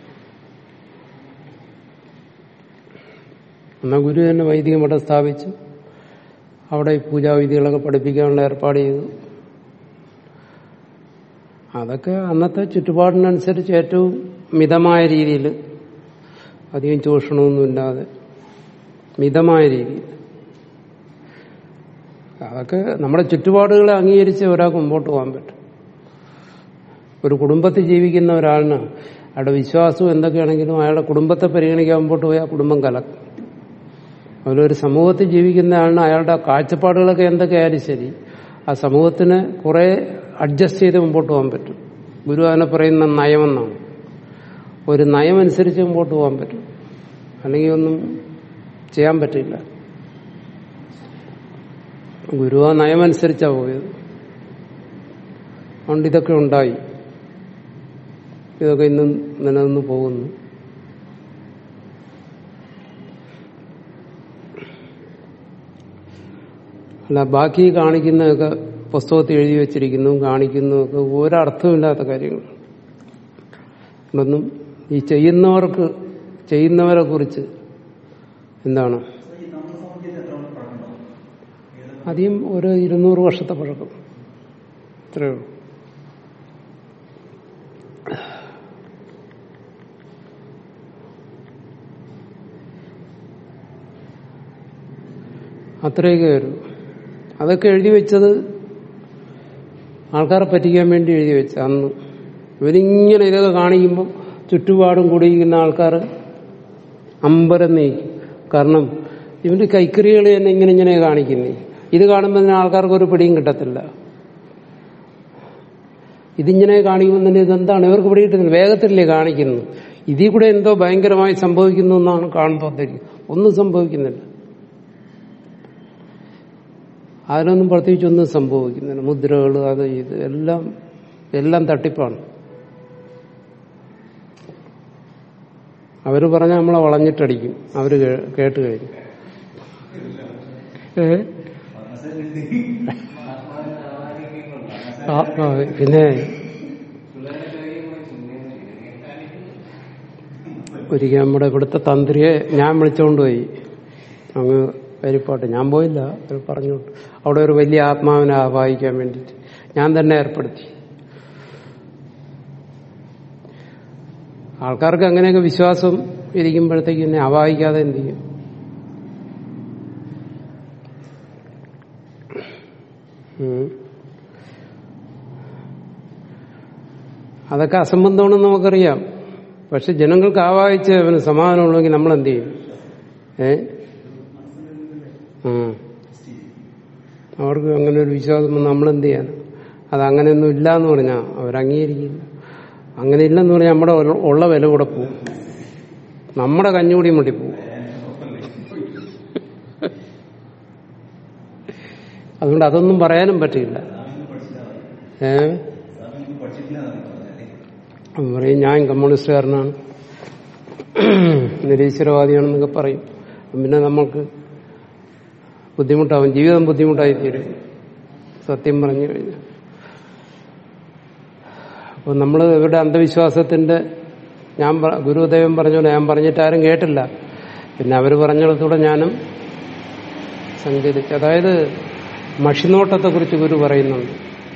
എന്നാൽ ഗുരു തന്നെ വൈദിക മഠം സ്ഥാപിച്ചു അവിടെ ഈ പൂജാവിധികളൊക്കെ പഠിപ്പിക്കാനുള്ള ഏർപ്പാട് ചെയ്തു അതൊക്കെ അന്നത്തെ ചുറ്റുപാടിനനുസരിച്ച് ഏറ്റവും മിതമായ രീതിയിൽ അധികം ചൂഷണമൊന്നുമില്ലാതെ മിതമായ രീതിയിൽ അതൊക്കെ നമ്മുടെ ചുറ്റുപാടുകളെ അംഗീകരിച്ച് ഒരാൾക്ക് മുമ്പോട്ട് പോകാൻ പറ്റും ഒരു കുടുംബത്തിൽ ജീവിക്കുന്ന ഒരാളിന് അയാളുടെ വിശ്വാസവും എന്തൊക്കെയാണെങ്കിലും അയാളുടെ കുടുംബത്തെ പരിഗണിക്കാൻ മുമ്പോട്ട് പോയാൽ കുടുംബം കലക്കും അതിലൊരു സമൂഹത്തിൽ ജീവിക്കുന്ന ആളിന് അയാളുടെ കാഴ്ചപ്പാടുകളൊക്കെ എന്തൊക്കെയായാലും ശരി ആ സമൂഹത്തിന് കുറെ അഡ്ജസ്റ്റ് ചെയ്ത് മുമ്പോട്ട് പോകാൻ പറ്റും ഗുരു അതിനെ പറയുന്ന നയമെന്നാണ് ഒരു നയമനുസരിച്ച് മുമ്പോട്ട് പോകാൻ പറ്റും അല്ലെങ്കിൽ ഒന്നും ചെയ്യാൻ പറ്റില്ല ഗുരു ആ നയമനുസരിച്ചാണ് പോയത് അതുകൊണ്ട് ഇതൊക്കെ ഉണ്ടായി ഇതൊക്കെ ഇന്നും നിലനിന്ന് പോകുന്നു അല്ല ബാക്കി കാണിക്കുന്നതൊക്കെ പുസ്തകത്തിൽ എഴുതി വെച്ചിരിക്കുന്നു കാണിക്കുന്നതൊക്കെ ഒരർത്ഥമില്ലാത്ത കാര്യങ്ങൾ ഇതൊന്നും ഈ ചെയ്യുന്നവർക്ക് ചെയ്യുന്നവരെ കുറിച്ച് എന്താണ് അധികം ഒരു ഇരുന്നൂറ് വർഷത്തെ പഴക്കം ഇത്രയേ ഉള്ളൂ അത്രയൊക്കെ വരും അതൊക്കെ എഴുതി വെച്ചത് ആൾക്കാരെ പറ്റിക്കാൻ വേണ്ടി എഴുതി വെച്ച അന്ന് ഇവരിങ്ങനെ ഇതൊക്കെ കാണിക്കുമ്പോൾ ചുറ്റുപാടും കൂടിയിരിക്കുന്ന ആൾക്കാർ അമ്പരം നീക്കും കാരണം ഇവന്റെ കൈക്കറികൾ തന്നെ ഇങ്ങനെ ഇങ്ങനെ കാണിക്കുന്നേ ഇത് കാണുമ്പോൾ തന്നെ ആൾക്കാർക്ക് ഒരു പിടിയും കിട്ടത്തില്ല ഇതിങ്ങനെ കാണിക്കുമ്പോൾ തന്നെ ഇതെന്താണ് ഇവർക്ക് പിടി കിട്ടുന്നില്ല വേഗത്തിലല്ലേ കാണിക്കുന്നു ഇതിൽ കൂടെ എന്തോ ഭയങ്കരമായി സംഭവിക്കുന്നു എന്നാണ് കാണുമ്പോൾ ധരിക്കുന്നത്. ഒന്നും സംഭവിക്കുന്നില്ല അതിനൊന്നും പ്രത്യേകിച്ചൊന്നും സംഭവിക്കുന്നില്ല മുദ്രകൾ അത് ഇത് എല്ലാം എല്ലാം തട്ടിപ്പാണ് അവര് പറഞ്ഞാൽ നമ്മളെ വളഞ്ഞിട്ടടിക്കും അവര് കേ- കേട്ട് കഴിഞ്ഞു ഏ ആത്മാവ് പിന്നെ ഒരിക്കൽ നമ്മുടെ ഇവിടുത്തെ തന്ത്രിയെ ഞാൻ വിളിച്ചോണ്ട് പോയി അങ്ങ് വരിപ്പാട്ട് ഞാൻ പോയില്ല അവർ പറഞ്ഞു അവിടെ ഒരു വലിയ ആത്മാവിനെ ആവാഹിക്കാൻ വേണ്ടിയിട്ട് ഞാൻ തന്നെ ഏർപ്പെടുത്തി ആൾക്കാർക്ക് അങ്ങനെയൊക്കെ വിശ്വാസം ഇരിക്കുമ്പോഴത്തേക്ക് എന്നെ ആവാഹിക്കാതെ എന്ത് ചെയ്യും ഉം. അതൊക്കെ അസംബന്ധമാണെന്ന് നമുക്കറിയാം പക്ഷെ ജനങ്ങൾക്ക് ആവാഹിച്ച് അവന് സമാധാനമുള്ളെങ്കിൽ നമ്മൾ എന്ത് ചെയ്യും ഏ ആ അവർക്ക് അങ്ങനെ ഒരു വിശ്വാസം വന്നാൽ നമ്മൾ എന്ത് ചെയ്യാൻ അത് അങ്ങനെയൊന്നും ഇല്ല എന്ന് പറഞ്ഞാൽ അവരംഗീകരിക്കില്ല അങ്ങനെ ഇല്ലെന്ന് പറഞ്ഞാൽ നമ്മുടെ ഉള്ള- ഉള്ള വില കൂടെ പോവും നമ്മുടെ കഞ്ഞുകൂടി മുട്ടി പോവും അതുകൊണ്ട് അതൊന്നും പറയാനും പറ്റില്ല ഏ അവൻ പറയും ഞാൻ കമ്മ്യൂണിസ്റ്റുകാരനാണ് നിരീശ്വരവാദിയാണെന്നൊക്കെ പറയും പിന്നെ നമുക്ക് ബുദ്ധിമുട്ടാവും ജീവിതം ബുദ്ധിമുട്ടായി തീരും സത്യം പറഞ്ഞു കഴിഞ്ഞാൽ അപ്പൊ നമ്മൾ ഇവരുടെ അന്ധവിശ്വാസത്തിന്റെ ഞാൻ പ- ഗുരുദേവൻ പറഞ്ഞ പോലെ ഞാൻ പറഞ്ഞിട്ട് ആരും കേട്ടില്ല പിന്നെ അവർ പറഞ്ഞിടത്തൂടെ ഞാനും സഞ്ചരിച്ചു അതായത് മഷിനോട്ടത്തെ കുറിച്ച് ഗുരു പറയുന്നുണ്ട്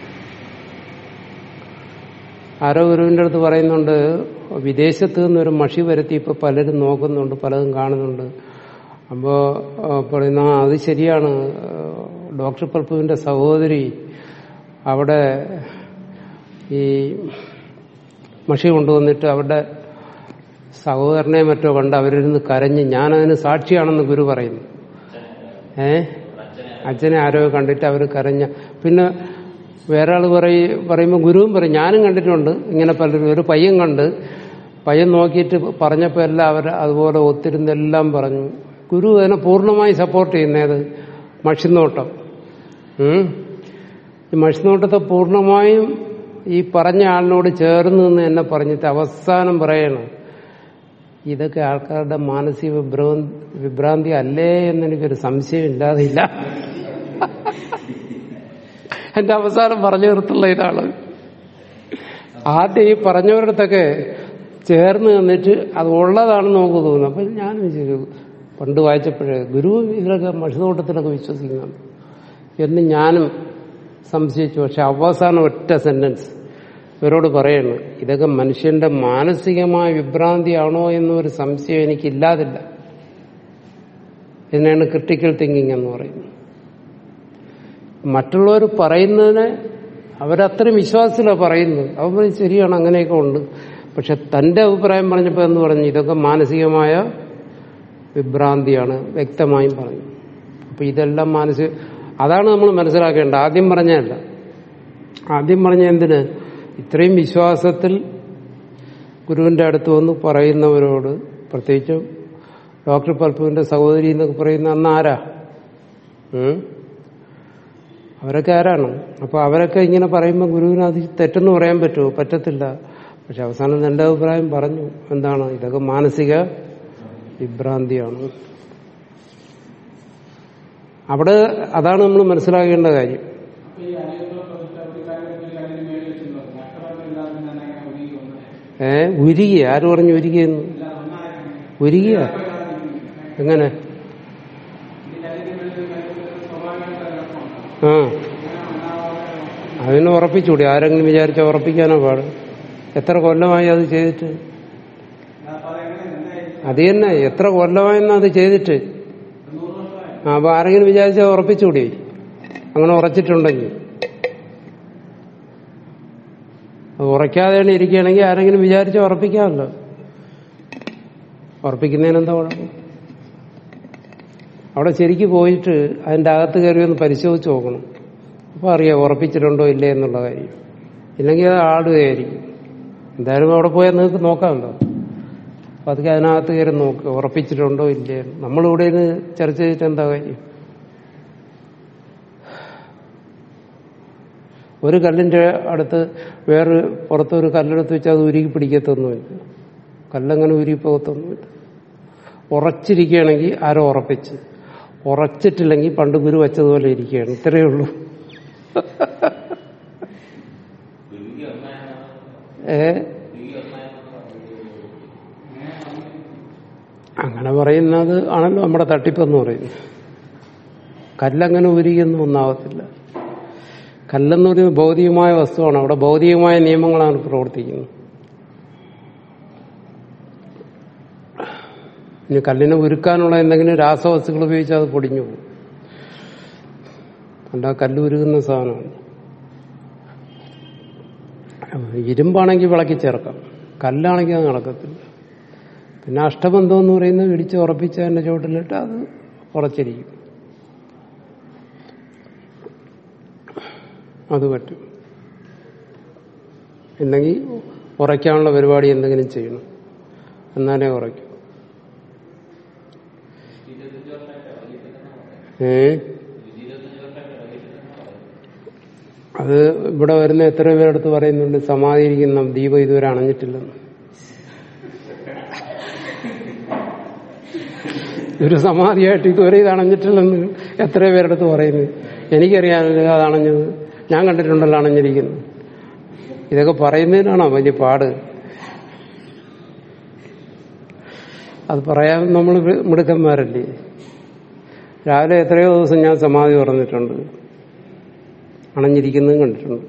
ആരോ ഗുരുവിന്റെ അടുത്ത് പറയുന്നുണ്ട് വിദേശത്ത് നിന്നൊരു മഷി വരുത്തി ഇപ്പൊ പലരും നോക്കുന്നുണ്ട് പലതും കാണുന്നുണ്ട് അപ്പോ ആ, പറയുന്ന "ആ, അത് ശരിയാണ് ആ, ഡോക്ടർ പൽപ്പുവിന്റെ സഹോദരി അവിടെ ഈ മഷി കൊണ്ടുവന്നിട്ട് അവരുടെ സഹോദരനെ മറ്റോ കണ്ട് അവരിരുന്ന് കരഞ്ഞ് ഞാനതിന് സാക്ഷിയാണെന്ന് ഗുരു പറയുന്നു ഏ അച്ഛനെ ആരോ കണ്ടിട്ട് അവർ കരഞ്ഞ പിന്നെ വേറെ ആൾ പറയ പറയുമ്പോൾ ഗുരുവും പറയും ഞാനും കണ്ടിട്ടുണ്ട് ഇങ്ങനെ പലരും ഒരു പയ്യൻ കണ്ട് പയ്യൻ നോക്കിയിട്ട് പറഞ്ഞപ്പോൾ എല്ലാം അവർ അതുപോലെ ഒത്തിരുന്നെല്ലാം പറഞ്ഞു ഗുരു അതിനെ പൂർണ്ണമായി സപ്പോർട്ട് ചെയ്യുന്നത് മഷിനോട്ടം ഉം. ഈ മഷിനോട്ടത്തെ പൂർണ്ണമായും ഈ പറഞ്ഞ ആളിനോട് ചേർന്ന് നിന്ന് എന്നെ പറഞ്ഞിട്ട് അവസാനം പറയണം ഇതൊക്കെ ആൾക്കാരുടെ മാനസിക വിഭ്രാ- വിഭ്രാന്തി അല്ലേ എന്നെനിക്കൊരു സംശയം ഇല്ലാതില്ല എന്റെ അവസാനം പറഞ്ഞു നിർത്തുള്ള ഇതാണ് ആദ്യം ഈ പറഞ്ഞവരടുത്തൊക്കെ ചേർന്ന് നിന്നിട്ട് അത് ഉള്ളതാണെന്ന് നമുക്ക് തോന്നുന്നു അപ്പൊ ഞാൻ വിചാരിച്ചു, പണ്ട് വായിച്ചപ്പോഴേ ഗുരു ഇതിലൊക്കെ മഷിനോട്ടത്തിലൊക്കെ വിശ്വസിക്കുന്നുണ്ട് എന്ന് ഞാനും സംശയിച്ചു പക്ഷെ അവസാനം ഒറ്റ സെന്റൻസ് ഇവരോട് പറയണം ഇതൊക്കെ മനുഷ്യന്റെ മാനസികമായ വിഭ്രാന്തിയാണോ എന്നൊരു സംശയം എനിക്കില്ലാതില്ല ഇതിനാണ് ക്രിട്ടിക്കൽ തിങ്കിങ് എന്ന് പറയുന്നത് മറ്റുള്ളവർ പറയുന്നതിനെ അവരത്രയും വിശ്വാസത്തിലാണ് പറയുന്നത് അവർ പറയും ശരിയാണ് അങ്ങനെയൊക്കെ ഉണ്ട് പക്ഷെ തന്റെ അഭിപ്രായം പറഞ്ഞപ്പോൾ എന്ന് പറഞ്ഞു ഇതൊക്കെ മാനസികമായ വിഭ്രാന്തിയാണ് വ്യക്തമായും പറഞ്ഞു അപ്പൊ ഇതെല്ലാം മാനസിക അതാണ് നമ്മൾ മനസ്സിലാക്കേണ്ടത് ആദ്യം പറഞ്ഞല്ല ആദ്യം പറഞ്ഞ എന്തിന് ഇത്രയും വിശ്വാസത്തിൽ ഗുരുവിന്റെ അടുത്ത് വന്ന് പറയുന്നവരോട് പ്രത്യേകിച്ചും ഡോക്ടർ പൽപ്പുവിന്റെ സഹോദരി എന്നൊക്കെ പറയുന്ന അന്ന് ആരാ ഉം? അവരൊക്കെ ആരാണ് അപ്പൊ അവരൊക്കെ ഇങ്ങനെ പറയുമ്പോൾ ഗുരുവിന് അത് തെറ്റെന്ന് പറയാൻ പറ്റുമോ പറ്റത്തില്ല പക്ഷെ അവസാനം എന്റെ അഭിപ്രായം പറഞ്ഞു എന്താണ് ഇതൊക്കെ മാനസിക വിഭ്രാന്തിയാണ് അവിടെ അതാണ് നമ്മൾ മനസ്സിലാക്കേണ്ട കാര്യം ഏ ഉരുകിയ ആര് പറഞ്ഞു ഉരുകിയെന്ന് ഉരുകിയ എങ്ങനെ ആ അതിനെ ഉറപ്പിച്ചൂടെ ആരെങ്കിലും വിചാരിച്ച ഉറപ്പിക്കാനോ പാട് എത്ര കൊല്ലമായി അത് ചെയ്തിട്ട് അത് തന്നെ എത്ര കൊല്ലമായെന്ന് അത് ചെയ്തിട്ട് ആ അപ്പൊ ആരെങ്കിലും വിചാരിച്ചാൽ ഉറപ്പിച്ചൂടെ അങ്ങനെ ഉറച്ചിട്ടുണ്ടെങ്കിൽ അത് ഉറയ്ക്കാതെയാണ് ഇരിക്കുകയാണെങ്കിൽ ആരെങ്കിലും വിചാരിച്ചാൽ ഉറപ്പിക്കാമല്ലോ ഉറപ്പിക്കുന്നതിന് എന്താ കുഴപ്പം അവിടെ ശരിക്ക് പോയിട്ട് അതിന്റെ അകത്ത് കയറി ഒന്ന് പരിശോധിച്ച് നോക്കണം അപ്പൊ അറിയാം ഉറപ്പിച്ചിട്ടുണ്ടോ ഇല്ലേ എന്നുള്ള കാര്യം ഇല്ലെങ്കിൽ അത് ആടുകയായിരിക്കും എന്തായാലും അവിടെ പോയാൽ നിങ്ങൾക്ക് നോക്കാമല്ലോ അപ്പൊ അതൊക്കെ അതിനകത്ത് കയറി നോക്കുക ഉറപ്പിച്ചിട്ടുണ്ടോ ഇല്ലേ എന്ന്. നമ്മളിവിടെ നിന്ന് ചർച്ച ചെയ്തിട്ട് എന്താ കാര്യം ഒരു കല്ലിന്റെ അടുത്ത് വേറെ പുറത്തൊരു കല്ലെടുത്ത് വെച്ചാൽ അത് ഉരുകി പിടിക്കത്തൊന്നുമില്ല കല്ലങ്ങനെ ഉരിപ്പോകത്തൊന്നുമില്ല ഉറച്ചിരിക്കുകയാണെങ്കിൽ ആരോ ഉറപ്പിച്ച് ഉറച്ചിട്ടില്ലെങ്കിൽ പണ്ട് ഗുരു വച്ചതുപോലെ ഇരിക്കുകയാണ് ഇത്രയേ ഉള്ളൂ ഏ അങ്ങനെ പറയുന്നത് ആണല്ലോ നമ്മുടെ തട്ടിപ്പെന്ന് പറയുന്നത് കല്ലങ്ങനെ ഉരുകിയൊന്നും ഒന്നാവത്തില്ല കല്ലെന്ന് പറയുന്നത് ഭൗതികമായ വസ്തുവാണ് അവിടെ ഭൗതികമായ നിയമങ്ങളാണ് പ്രവർത്തിക്കുന്നത് ഇനി കല്ലിനെ ഉരുക്കാനുള്ള എന്തെങ്കിലും രാസവസ്തുക്കൾ ഉപയോഗിച്ചാൽ അത് പൊടിഞ്ഞു പോകും അല്ല കല്ല് ഉരുകുന്ന സാധനമാണ് ഇരുമ്പാണെങ്കിൽ വിളക്കി ചേർക്കാം കല്ലാണെങ്കിൽ അത് നടക്കത്തില്ല പിന്നെ അഷ്ടബന്ധം എന്ന് പറയുന്നത് ഇടിച്ച് ഉറപ്പിച്ച അതിന്റെ ചുവട്ടിലിട്ട് അത് ഉറച്ചിരിക്കും അത് പറ്റും ഇല്ലെങ്കിൽ ഉറയ്ക്കാനുള്ള പരിപാടി എന്തെങ്കിലും ചെയ്യണം എന്നാലേ ഉറയ്ക്കും ഏ അത് ഇവിടെ വരുന്ന എത്ര പേരെടുത്ത് പറയുന്നുണ്ട് സമാധിയിരിക്കുന്ന ദീപം ഇതുവരെ അണഞ്ഞിട്ടില്ലെന്ന് ഒരു സമാധിയായിട്ട് ഇതുവരെ ഇത് അണഞ്ഞിട്ടില്ലെന്ന് എത്ര പേരെടുത്ത് പറയുന്നു എനിക്കറിയാനില്ല അത് അണഞ്ഞത് ഞാൻ കണ്ടിട്ടുണ്ടല്ലോ അണഞ്ഞിരിക്കുന്നു ഇതൊക്കെ പറയുന്നതിനാണോ വലിയ പാട് അത് പറയാൻ നമ്മൾ മിടുക്കന്മാരല്ലേ രാവിലെ എത്രയോ ദിവസം ഞാൻ സമാധി പറഞ്ഞിട്ടുണ്ട് അണഞ്ഞിരിക്കുന്നതും കണ്ടിട്ടുണ്ട്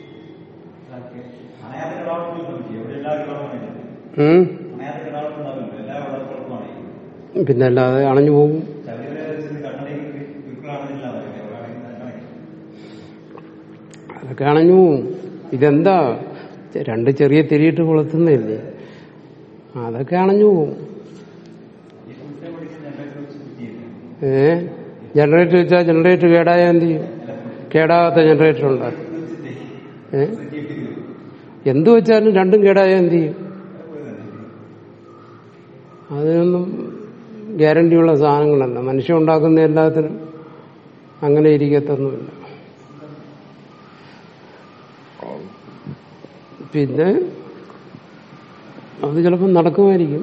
അണയാത്ത കിടാവുണ്ട് എവിടെ എല്ലാ കിടാവുണ്ട് ഉം? അണയാത്ത കിടാവുണ്ടാവില്ല എല്ലാ വെള്ളത്തിലുമാണ് പിന്നെ അല്ലാതെ അണഞ്ഞു പോകും ശബരിമല കണ്ണടയിൽ വിൽക്കുകയാണെന്നില്ല എവിടെയാണെങ്കിൽ അതൊക്കെ അണഞ്ഞു പോവും ഇതെന്താ രണ്ട് ചെറിയ തിരിയിട്ട് കൊളുത്തുന്നില്ലേ അതൊക്കെ അണഞ്ഞു പോവും ഈ ഫുഡ് പഠിക്കുന്ന ജനറേറ്റർ വെച്ച് കിട്ടിയില്ല ഏ ജനറേറ്റർ വെച്ചാൽ ജനറേറ്റർ കേടായാൽ എന്ത് ചെയ്യും കേടാകാത്ത ജനറേറ്റർ ഉണ്ടാകും ഏ എന്ത് വെച്ചാലും രണ്ടും കേടായാൽ എന്ത് ചെയ്യും അതിനൊന്നും ഗ്യാരണ്ടിയുള്ള സാധനങ്ങളല്ല മനുഷ്യൻ ഉണ്ടാക്കുന്ന എല്ലാത്തിനും അങ്ങനെ ഇരിക്കത്തൊന്നുമില്ല പിന്നെ അത് ചിലപ്പോൾ നടക്കുമായിരിക്കും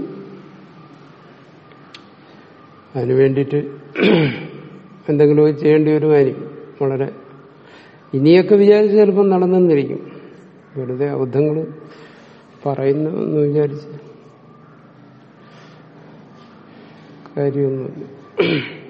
അതിനു വേണ്ടിയിട്ട് എന്തെങ്കിലും ചെയ്യേണ്ടി വരുമായിരിക്കും വളരെ ഇനിയൊക്കെ വിചാരിച്ച് ചിലപ്പോൾ നടന്നെന്നിരിക്കും വെറുതെ അബദ്ധങ്ങൾ പറയുന്നു എന്ന് വിചാരിച്ച് കാര്യമൊന്നുമില്ല